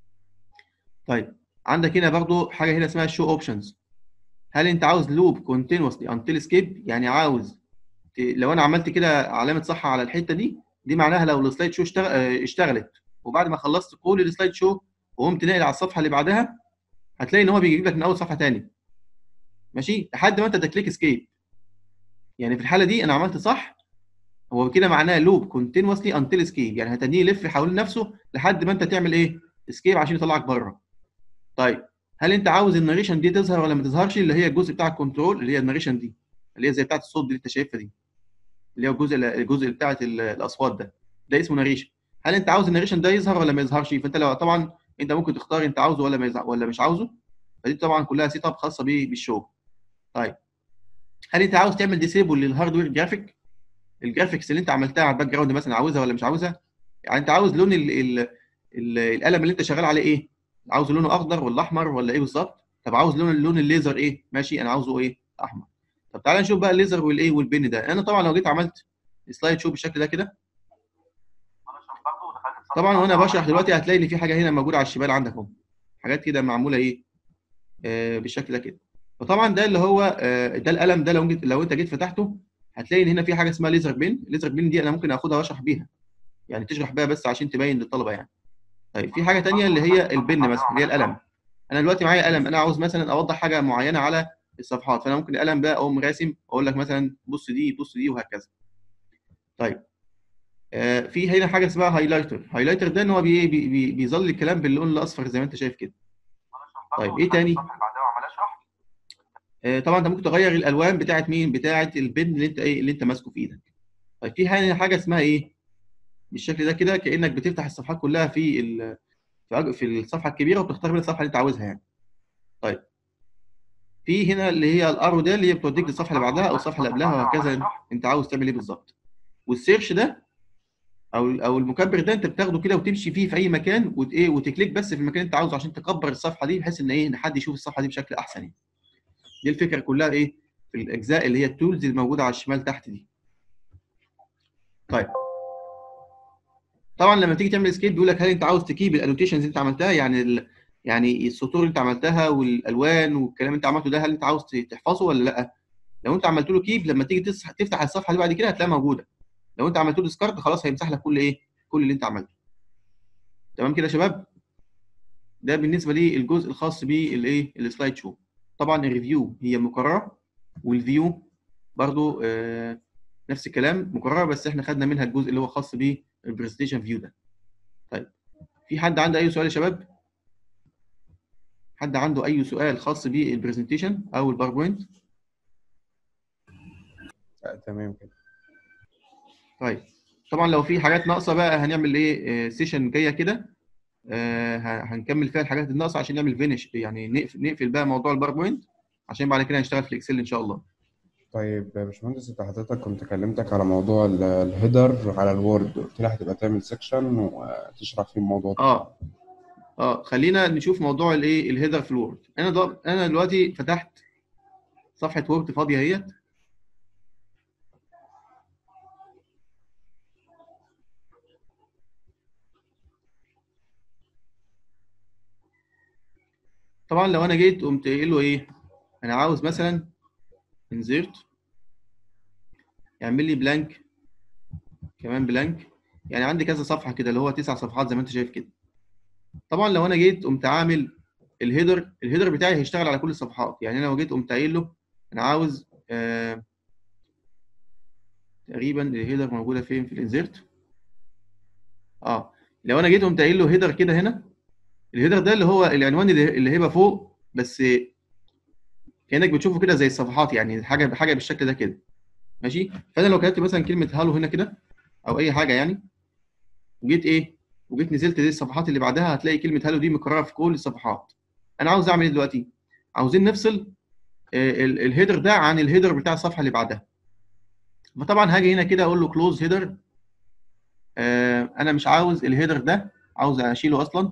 طيب عندك هنا برضو حاجه هنا اسمها شو اوبشنز هل انت عاوز لوب كونتينوسلي انتل سكيب يعني عاوز ت- لو انا عملت كده علامه صح على الحته دي دي معناها لو السلايد شو اشتغل آه، اشتغلت وبعد ما خلصت كل السلايد شو وقمت ناقل على الصفحه اللي بعدها هتلاقي ان هو بيجيب لك من اول صفحه تاني ماشي لحد ما انت تكليك اسكيب يعني في الحاله دي انا عملت صح هو كده معناه لوب كونتينوسلي انتل اسكيب يعني هتنيه يلف حوالين نفسه لحد ما انت تعمل ايه اسكيب عشان يطلعك بره طيب هل انت عاوز الناريشن دي تظهر ولا ما تظهرش اللي هي الجزء بتاع الكنترول اللي هي الناريشن دي اللي هي زي بتاعت الصوت دي اللي انت شايفها دي اللي هو الجزء الجزء بتاعت ال- الاصوات ده ده اسمه ناريشن هل انت عاوز الناريشن ده يظهر ولا ما يظهرش فانت لو طبعا انت ممكن تختار انت عاوزه ولا ما يظهر ولا مش عاوزه فدي طبعا كلها سيت اب خاصه بيه بالشو طيب هل انت عاوز تعمل ديسيبل للهاردوير جرافيك الجرافيكس اللي انت عملتها على الباك جراوند مثلا عاوزها ولا مش عاوزها يعني انت عاوز لون ال ال ال القلم اللي انت شغال عليه ايه عاوز لونه اخضر ولا احمر ولا ايه بالظبط طب عاوز لون اللون الليزر ايه ماشي انا عاوزه ايه احمر طب تعالى نشوف بقى الليزر والايه والبن ده انا طبعا لو جيت عملت سلايد شو بالشكل ده كده بشرح برضه ودخلت في صفحة طبعا وانا أربعة. بشرح دلوقتي هتلاقي لي في حاجه هنا موجوده على الشمال عندك اهو حاجات كده معموله ايه آه بالشكل ده كده فطبعا ده اللي هو آه ده القلم ده لو جيت لو انت جيت فتحته هتلاقي ان هنا في حاجه اسمها ليزر بين الليزر بين دي انا ممكن اخدها واشرح بيها يعني تشرح بيها بس عشان تبين للطلبه يعني طيب في حاجه تانية اللي هي البن مثلا اللي هي القلم انا دلوقتي معايا قلم انا عاوز مثلا اوضح حاجه معينه على الصفحات فانا ممكن القلم ده اقوم راسم اقول لك مثلا بص دي بص دي وهكذا طيب آه في هنا حاجه اسمها هايلايتر هايلايتر ده ان هو بي بي بي بيظل الكلام باللون الاصفر زي ما انت شايف كده بشرح برضه طيب، إيه ودخلت تاني؟ الصفحة اللي بعدها وعمال اشرح آه، طبعا انت ممكن تغير الالوان بتاعت مين بتاعت البن اللي انت ايه اللي انت ماسكه في ايدك طيب في هنا حاجه اسمها ايه بالشكل ده كده كانك بتفتح الصفحات كلها في ال... في أج- في الصفحه الكبيره وبتختار من الصفحه اللي انت عاوزها يعني طيب في هنا اللي هي الارو ده اللي هي بتوديك للصفحه اللي بعدها او الصفحه اللي قبلها وهكذا انت عاوز تعمل ايه بالظبط والسيرش ده او او المكبر ده انت بتاخده كده وتمشي فيه في اي مكان وت ايه وتكليك بس في المكان اللي انت عاوزه عشان تكبر الصفحه دي بحيث ان ايه ان حد يشوف الصفحه دي بشكل احسن يعني. دي الفكره كلها ايه في الاجزاء اللي هي التولز اللي موجوده على الشمال تحت دي طيب طبعا لما تيجي تعمل اسكيب بيقول لك هل انت عاوز تكيب الانوتيشنز اللي انت عملتها يعني ال... يعني السطور اللي انت عملتها والالوان والكلام اللي انت عملته ده هل انت عاوز تحفظه ولا لا لو انت عملت له كيب لما تيجي تصح... تفتح الصفحه اللي بعد كده هتلاقيها موجوده لو انت عملت له ديسكارد خلاص هيمسح لك كل ايه كل اللي انت عملته تمام كده يا شباب ده بالنسبه للجزء الخاص بالايه السلايد شو طبعا الريفيو هي مكرره والفيو برضو آه نفس الكلام مكرره بس احنا خدنا منها الجزء اللي هو خاص بالبرزنتيشن فيو ده طيب في حد عنده اي سؤال يا شباب حد عنده اي سؤال خاص بالبرزنتيشن او الباوربوينت لا، تمام كده طيب طبعا لو في حاجات ناقصه بقى هنعمل ايه سيشن جايه كده آه، ه- هنكمل فيها الحاجات الناقصه عشان نعمل فينش يعني نقفل نقفل بقى موضوع الباوربوينت عشان بعد كده هنشتغل في الاكسل ان شاء الله طيب يا باشمهندس انت حضرتك كنت كلمتك على موضوع ال- الهيدر على الوورد قلت لي هتبقى تعمل سيكشن وتشرح فيه الموضوع ده اه اه خلينا نشوف موضوع الايه الهيدر في الوورد انا ض... انا دلوقتي فتحت صفحه وورد فاضيه اهيت طبعا لو انا جيت قمت قايل له ايه انا عاوز مثلا انزرت يعمل لي بلانك كمان بلانك يعني عندي كذا صفحه كده اللي هو تسع صفحات زي ما انت شايف كده طبعا لو انا جيت قمت عامل الهيدر الهيدر بتاعي هيشتغل على كل الصفحات يعني انا لو جيت قمت قايل له انا عاوز آه تقريبا الهيدر موجوده فين في الانزرت اه لو انا جيت قمت قايل له هيدر كده هنا الهيدر ده اللي هو العنوان اللي اللي هيبقى فوق بس كانك بتشوفه كده زي الصفحات يعني حاجه حاجه بالشكل ده كده ماشي فانا لو كتبت مثلا كلمه هالو هنا كده او اي حاجه يعني وجيت ايه وجيت نزلت دي الصفحات اللي بعدها هتلاقي كلمه هالو دي مكرره في كل الصفحات انا عاوز اعمل ايه دلوقتي عاوزين نفصل آه، ال- الهيدر ده عن الهيدر بتاع الصفحه اللي بعدها فطبعا هاجي هنا كده اقول له كلوز هيدر انا مش عاوز الهيدر ده عاوز اشيله اصلا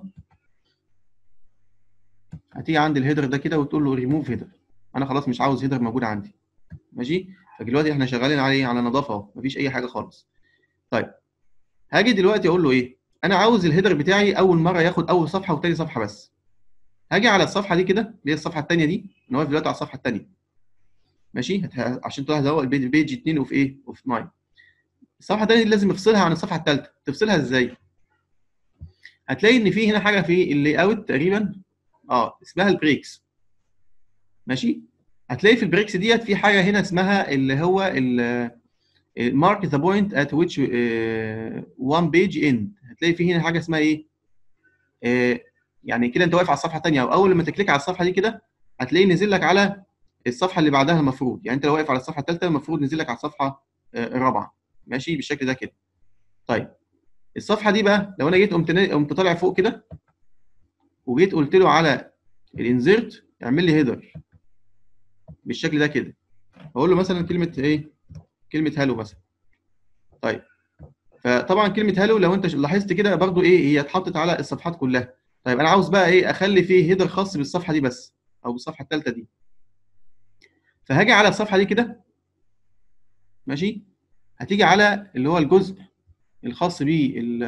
هتيجي عند الهيدر ده كده وتقول له ريموف هيدر انا خلاص مش عاوز هيدر موجود عندي ماشي فدلوقتي احنا شغالين عليه على نظافه اهو مفيش اي حاجه خالص طيب هاجي دلوقتي اقول له ايه انا عاوز الهيدر بتاعي اول مره ياخد اول صفحه وتاني صفحه بس هاجي على الصفحه دي كده اللي هي الصفحه الثانيه دي انا واقف دلوقتي على الصفحه الثانيه ماشي هت- عشان تلاحظ اهو البيج بيج 2 وفي ايه وفي 9 الصفحه الثانيه دي لازم افصلها عن الصفحه الثالثه تفصلها ازاي هتلاقي ان في هنا حاجه في اللي اوت تقريبا اه اسمها البريكس ماشي هتلاقي في البريكس ديت في حاجه هنا اسمها اللي هو مارك ذا بوينت ات ويتش وان بيج اند هتلاقي في هنا حاجه اسمها ايه آه، يعني كده انت واقف على الصفحه الثانيه واول لما تكليك على الصفحه دي كده هتلاقيه نزل لك على الصفحه اللي بعدها المفروض يعني انت لو واقف على الصفحه الثالثه المفروض نزل لك على الصفحه آه، الرابعه ماشي بالشكل ده كده طيب الصفحه دي بقى لو انا جيت قمت نا- قمت طالع فوق كده وجيت قلت له على الانزرت اعمل لي هيدر بالشكل ده كده اقول له مثلا كلمه ايه كلمه هالو مثلا طيب فطبعا كلمه هالو لو انت لاحظت كده برضو ايه هي اتحطت على الصفحات كلها طيب انا عاوز بقى ايه اخلي فيه هيدر خاص بالصفحه دي بس او بالصفحه الثالثه دي فهاجي على الصفحه دي كده ماشي هتيجي على اللي هو الجزء الخاص بيه ال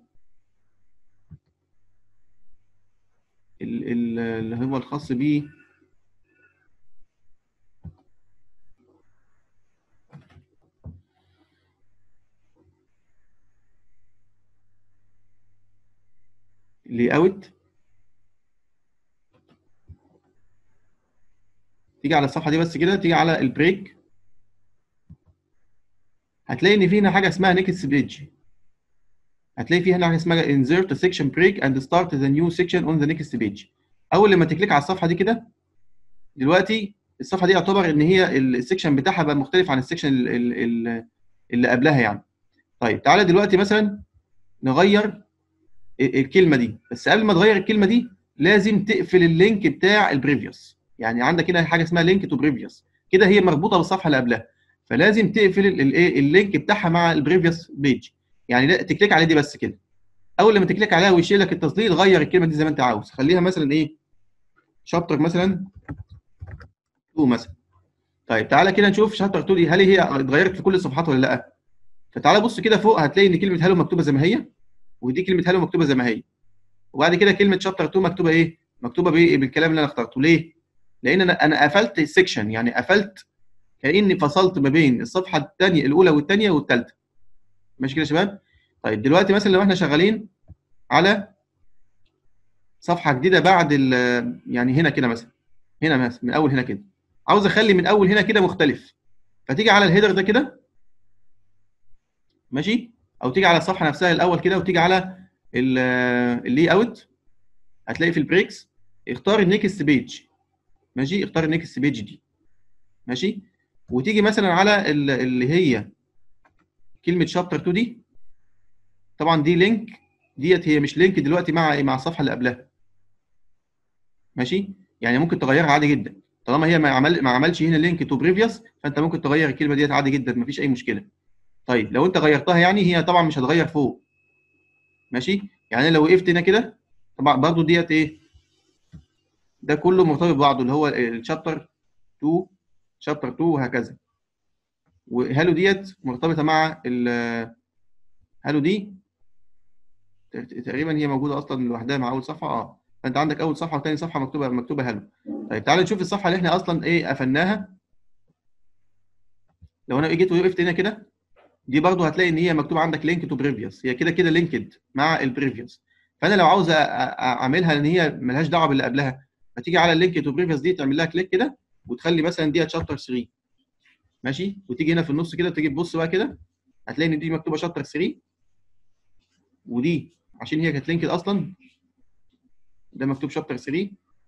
ال- ال- اللي هو الخاص بيه اللي اوت تيجي على الصفحه دي بس كده تيجي على البريك هتلاقي ان في هنا حاجه اسمها نيكست بيج هتلاقي في هنا حاجه اسمها insert a section break and start the new section on the next page اول لما تكليك على الصفحه دي كده دلوقتي الصفحه دي يعتبر ان هي السكشن بتاعها بقى مختلف عن السكشن ال- ال- ال- اللي قبلها يعني طيب تعالى دلوقتي مثلا نغير ال- الكلمه دي بس قبل ما تغير الكلمه دي لازم تقفل اللينك بتاع البريفيوس يعني عندك هنا حاجه اسمها لينك تو بريفيوس كده هي مربوطه بالصفحه اللي قبلها فلازم تقفل ال- الايه اللينك بتاعها مع البريفيوس بيج يعني لا تكليك عليه دي بس كده اول لما تكليك عليها ويشيل لك التظليل غير الكلمه دي زي ما انت عاوز خليها مثلا ايه شابتر مثلا 2 مثلا طيب تعالى كده نشوف شابتر 2 دي هل هي اتغيرت في كل الصفحات ولا لا فتعالى بص كده فوق هتلاقي ان كلمه هالو مكتوبه زي ما هي ودي كلمه هالو مكتوبه زي ما هي وبعد كده كلمه شابتر 2 مكتوبه ايه مكتوبه بايه بالكلام اللي انا اخترته ليه لان انا انا قفلت السكشن يعني قفلت كاني فصلت ما بين الصفحه الثانيه الاولى والثانيه والثالثه ماشي كده يا شباب طيب دلوقتي مثلا لو احنا شغالين على صفحه جديده بعد ال- يعني هنا كده مثلا هنا مثلا من اول هنا كده عاوز اخلي من اول هنا كده مختلف فتيجي على الهيدر ده كده ماشي او تيجي على الصفحه نفسها الاول كده وتيجي على ال- اللي اوت هتلاقي في البريكس اختار النيكست بيج ماشي اختار النيكست بيج دي ماشي وتيجي مثلا على ال- اللي هي كلمه شابتر 2 دي طبعا دي لينك ديت هي مش لينك دلوقتي مع مع الصفحه اللي قبلها ماشي يعني ممكن تغيرها عادي جدا طالما هي ما عمل ما عملش هنا لينك تو بريفيوس فانت ممكن تغير الكلمه ديت عادي جدا مفيش اي مشكله طيب لو انت غيرتها يعني هي طبعا مش هتغير فوق ماشي يعني لو وقفت هنا كده طبعا برضو ديت ايه ده كله مرتبط ببعضه اللي هو الشابتر 2 شابتر 2 وهكذا وهالو ديت مرتبطه مع ال هالو دي تقريبا هي موجوده اصلا لوحدها مع اول صفحه اه فانت عندك اول صفحه وثاني صفحه مكتوبه مكتوبه هالو طيب تعالى نشوف الصفحه اللي احنا اصلا ايه قفلناها لو انا جيت وقفت هنا كده دي برضو هتلاقي ان هي مكتوب عندك لينك تو بريفيوس هي كده كده لينكد مع البريفيوس فانا لو عاوز أ- أ- اعملها ان هي ملهاش دعوه باللي قبلها فتيجي على اللينك تو بريفيوس دي تعمل لها كليك كده وتخلي مثلا دي شابتر 3 ماشي وتيجي هنا في النص كده تيجي تبص بقى كده هتلاقي ان دي مكتوبه شابتر 3 ودي عشان هي كانت لينكد اصلا ده مكتوب شابتر 3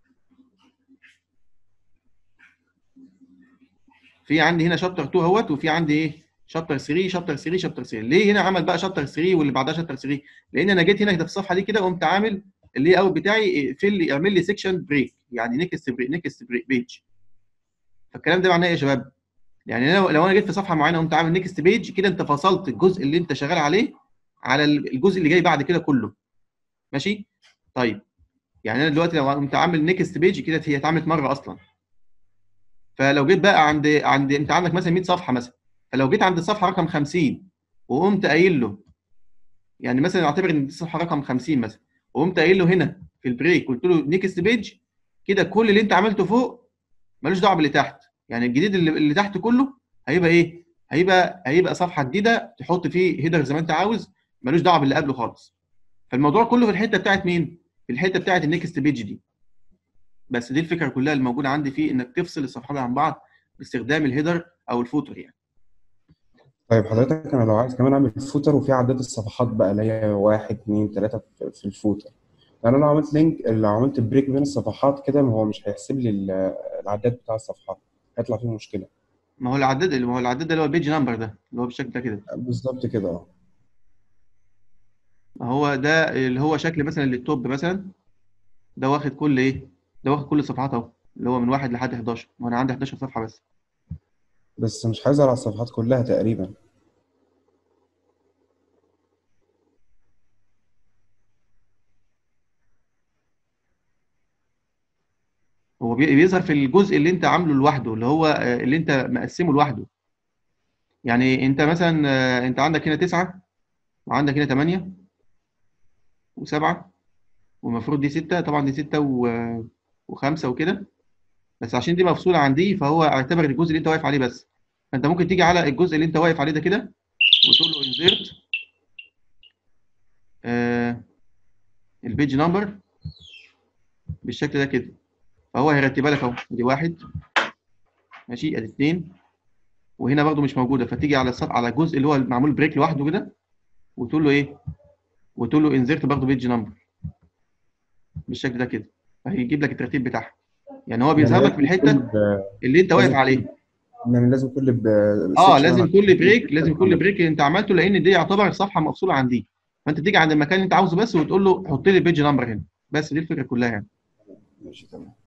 في عندي هنا شابتر 2 اهوت وفي عندي ايه شابتر 3 شابتر 3 شابتر 3 ليه هنا عمل بقى شابتر 3 واللي بعدها شابتر 3 لان انا جيت هنا كده في الصفحه دي كده قمت عامل اللي اوت بتاعي في اللي يعمل لي سيكشن بريك يعني نيكست بريك نيكست بريك بيج فالكلام ده معناه ايه يا شباب يعني أنا لو لو انا جيت في صفحه معينه قمت عامل نيكست بيج كده انت فصلت الجزء اللي انت شغال عليه على الجزء اللي جاي بعد كده كله ماشي طيب يعني انا دلوقتي لو قمت عامل نيكست بيج كده هي اتعملت مره اصلا فلو جيت بقى عند عند انت عندك مثلا 100 صفحه مثلا فلو جيت عند الصفحه رقم 50 وقمت قايل له يعني مثلا اعتبر ان دي الصفحه رقم 50 مثلا وقمت قايل له هنا في البريك قلت له نيكست بيج كده كل اللي انت عملته فوق ملوش دعوه باللي تحت يعني الجديد اللي, اللي تحت كله هيبقى ايه هيبقى هيبقى صفحه جديده تحط فيه هيدر زي ما انت عاوز ملوش دعوه باللي قبله خالص فالموضوع كله في الحته بتاعت مين في الحته بتاعت النيكست بيج دي بس دي الفكره كلها اللي موجوده عندي فيه انك تفصل الصفحات عن بعض باستخدام الهيدر او الفوتر يعني طيب حضرتك انا لو عايز كمان اعمل فوتر وفي عداد الصفحات بقى اللي هي واحد اتنين تلاته في في الفوتر يعني انا لو عملت لينك لو عملت بريك بين الصفحات كده ما هو مش هيحسب لي ال- العداد بتاع الصفحات هيطلع فيه مشكله ما هو العداد ما هو العداد ده اللي هو البيج نمبر ده اللي هو بالشكل ده كده بالظبط كده اه ما هو ده اللي هو شكل مثلا للتوب مثلا ده واخد كل ايه ده واخد كل الصفحات اهو اللي هو من واحد لحد 11 ما انا عندي 11 صفحه بس بس مش هيظهر على الصفحات كلها تقريبا هو بي- بيظهر في الجزء اللي انت عامله لوحده اللي هو آه، اللي انت مقسمه لوحده يعني انت مثلا آه، انت عندك هنا تسعة وعندك هنا ثمانية وسبعة والمفروض دي ستة طبعا دي ستة و- وخمسة وكده بس عشان دي مفصولة عن دي فهو اعتبر الجزء اللي انت واقف عليه بس فانت ممكن تيجي على الجزء اللي انت واقف عليه ده كده وتقول له انزيرت البيج نمبر بالشكل ده كده فهو هيرتبها لك اهو دي واحد ماشي ادي اثنين وهنا برضو مش موجوده فتيجي على الصف على الجزء اللي هو معمول بريك لوحده كده وتقول له ايه وتقول له انزرت برضو بيج نمبر بالشكل ده كده فهيجيب لك الترتيب بتاعها يعني هو بيظهر لك في الحته اللي انت واقف عليه يعني لازم كل ب اه section لازم أنا- كل بريك لازم كل بريك اللي انت عملته لان دي يعتبر صفحه مفصوله عن دي فانت تيجي عند المكان اللي انت عاوزه بس وتقول له حط لي البيج نمبر هنا بس دي الفكره كلها يعني ماشي تمام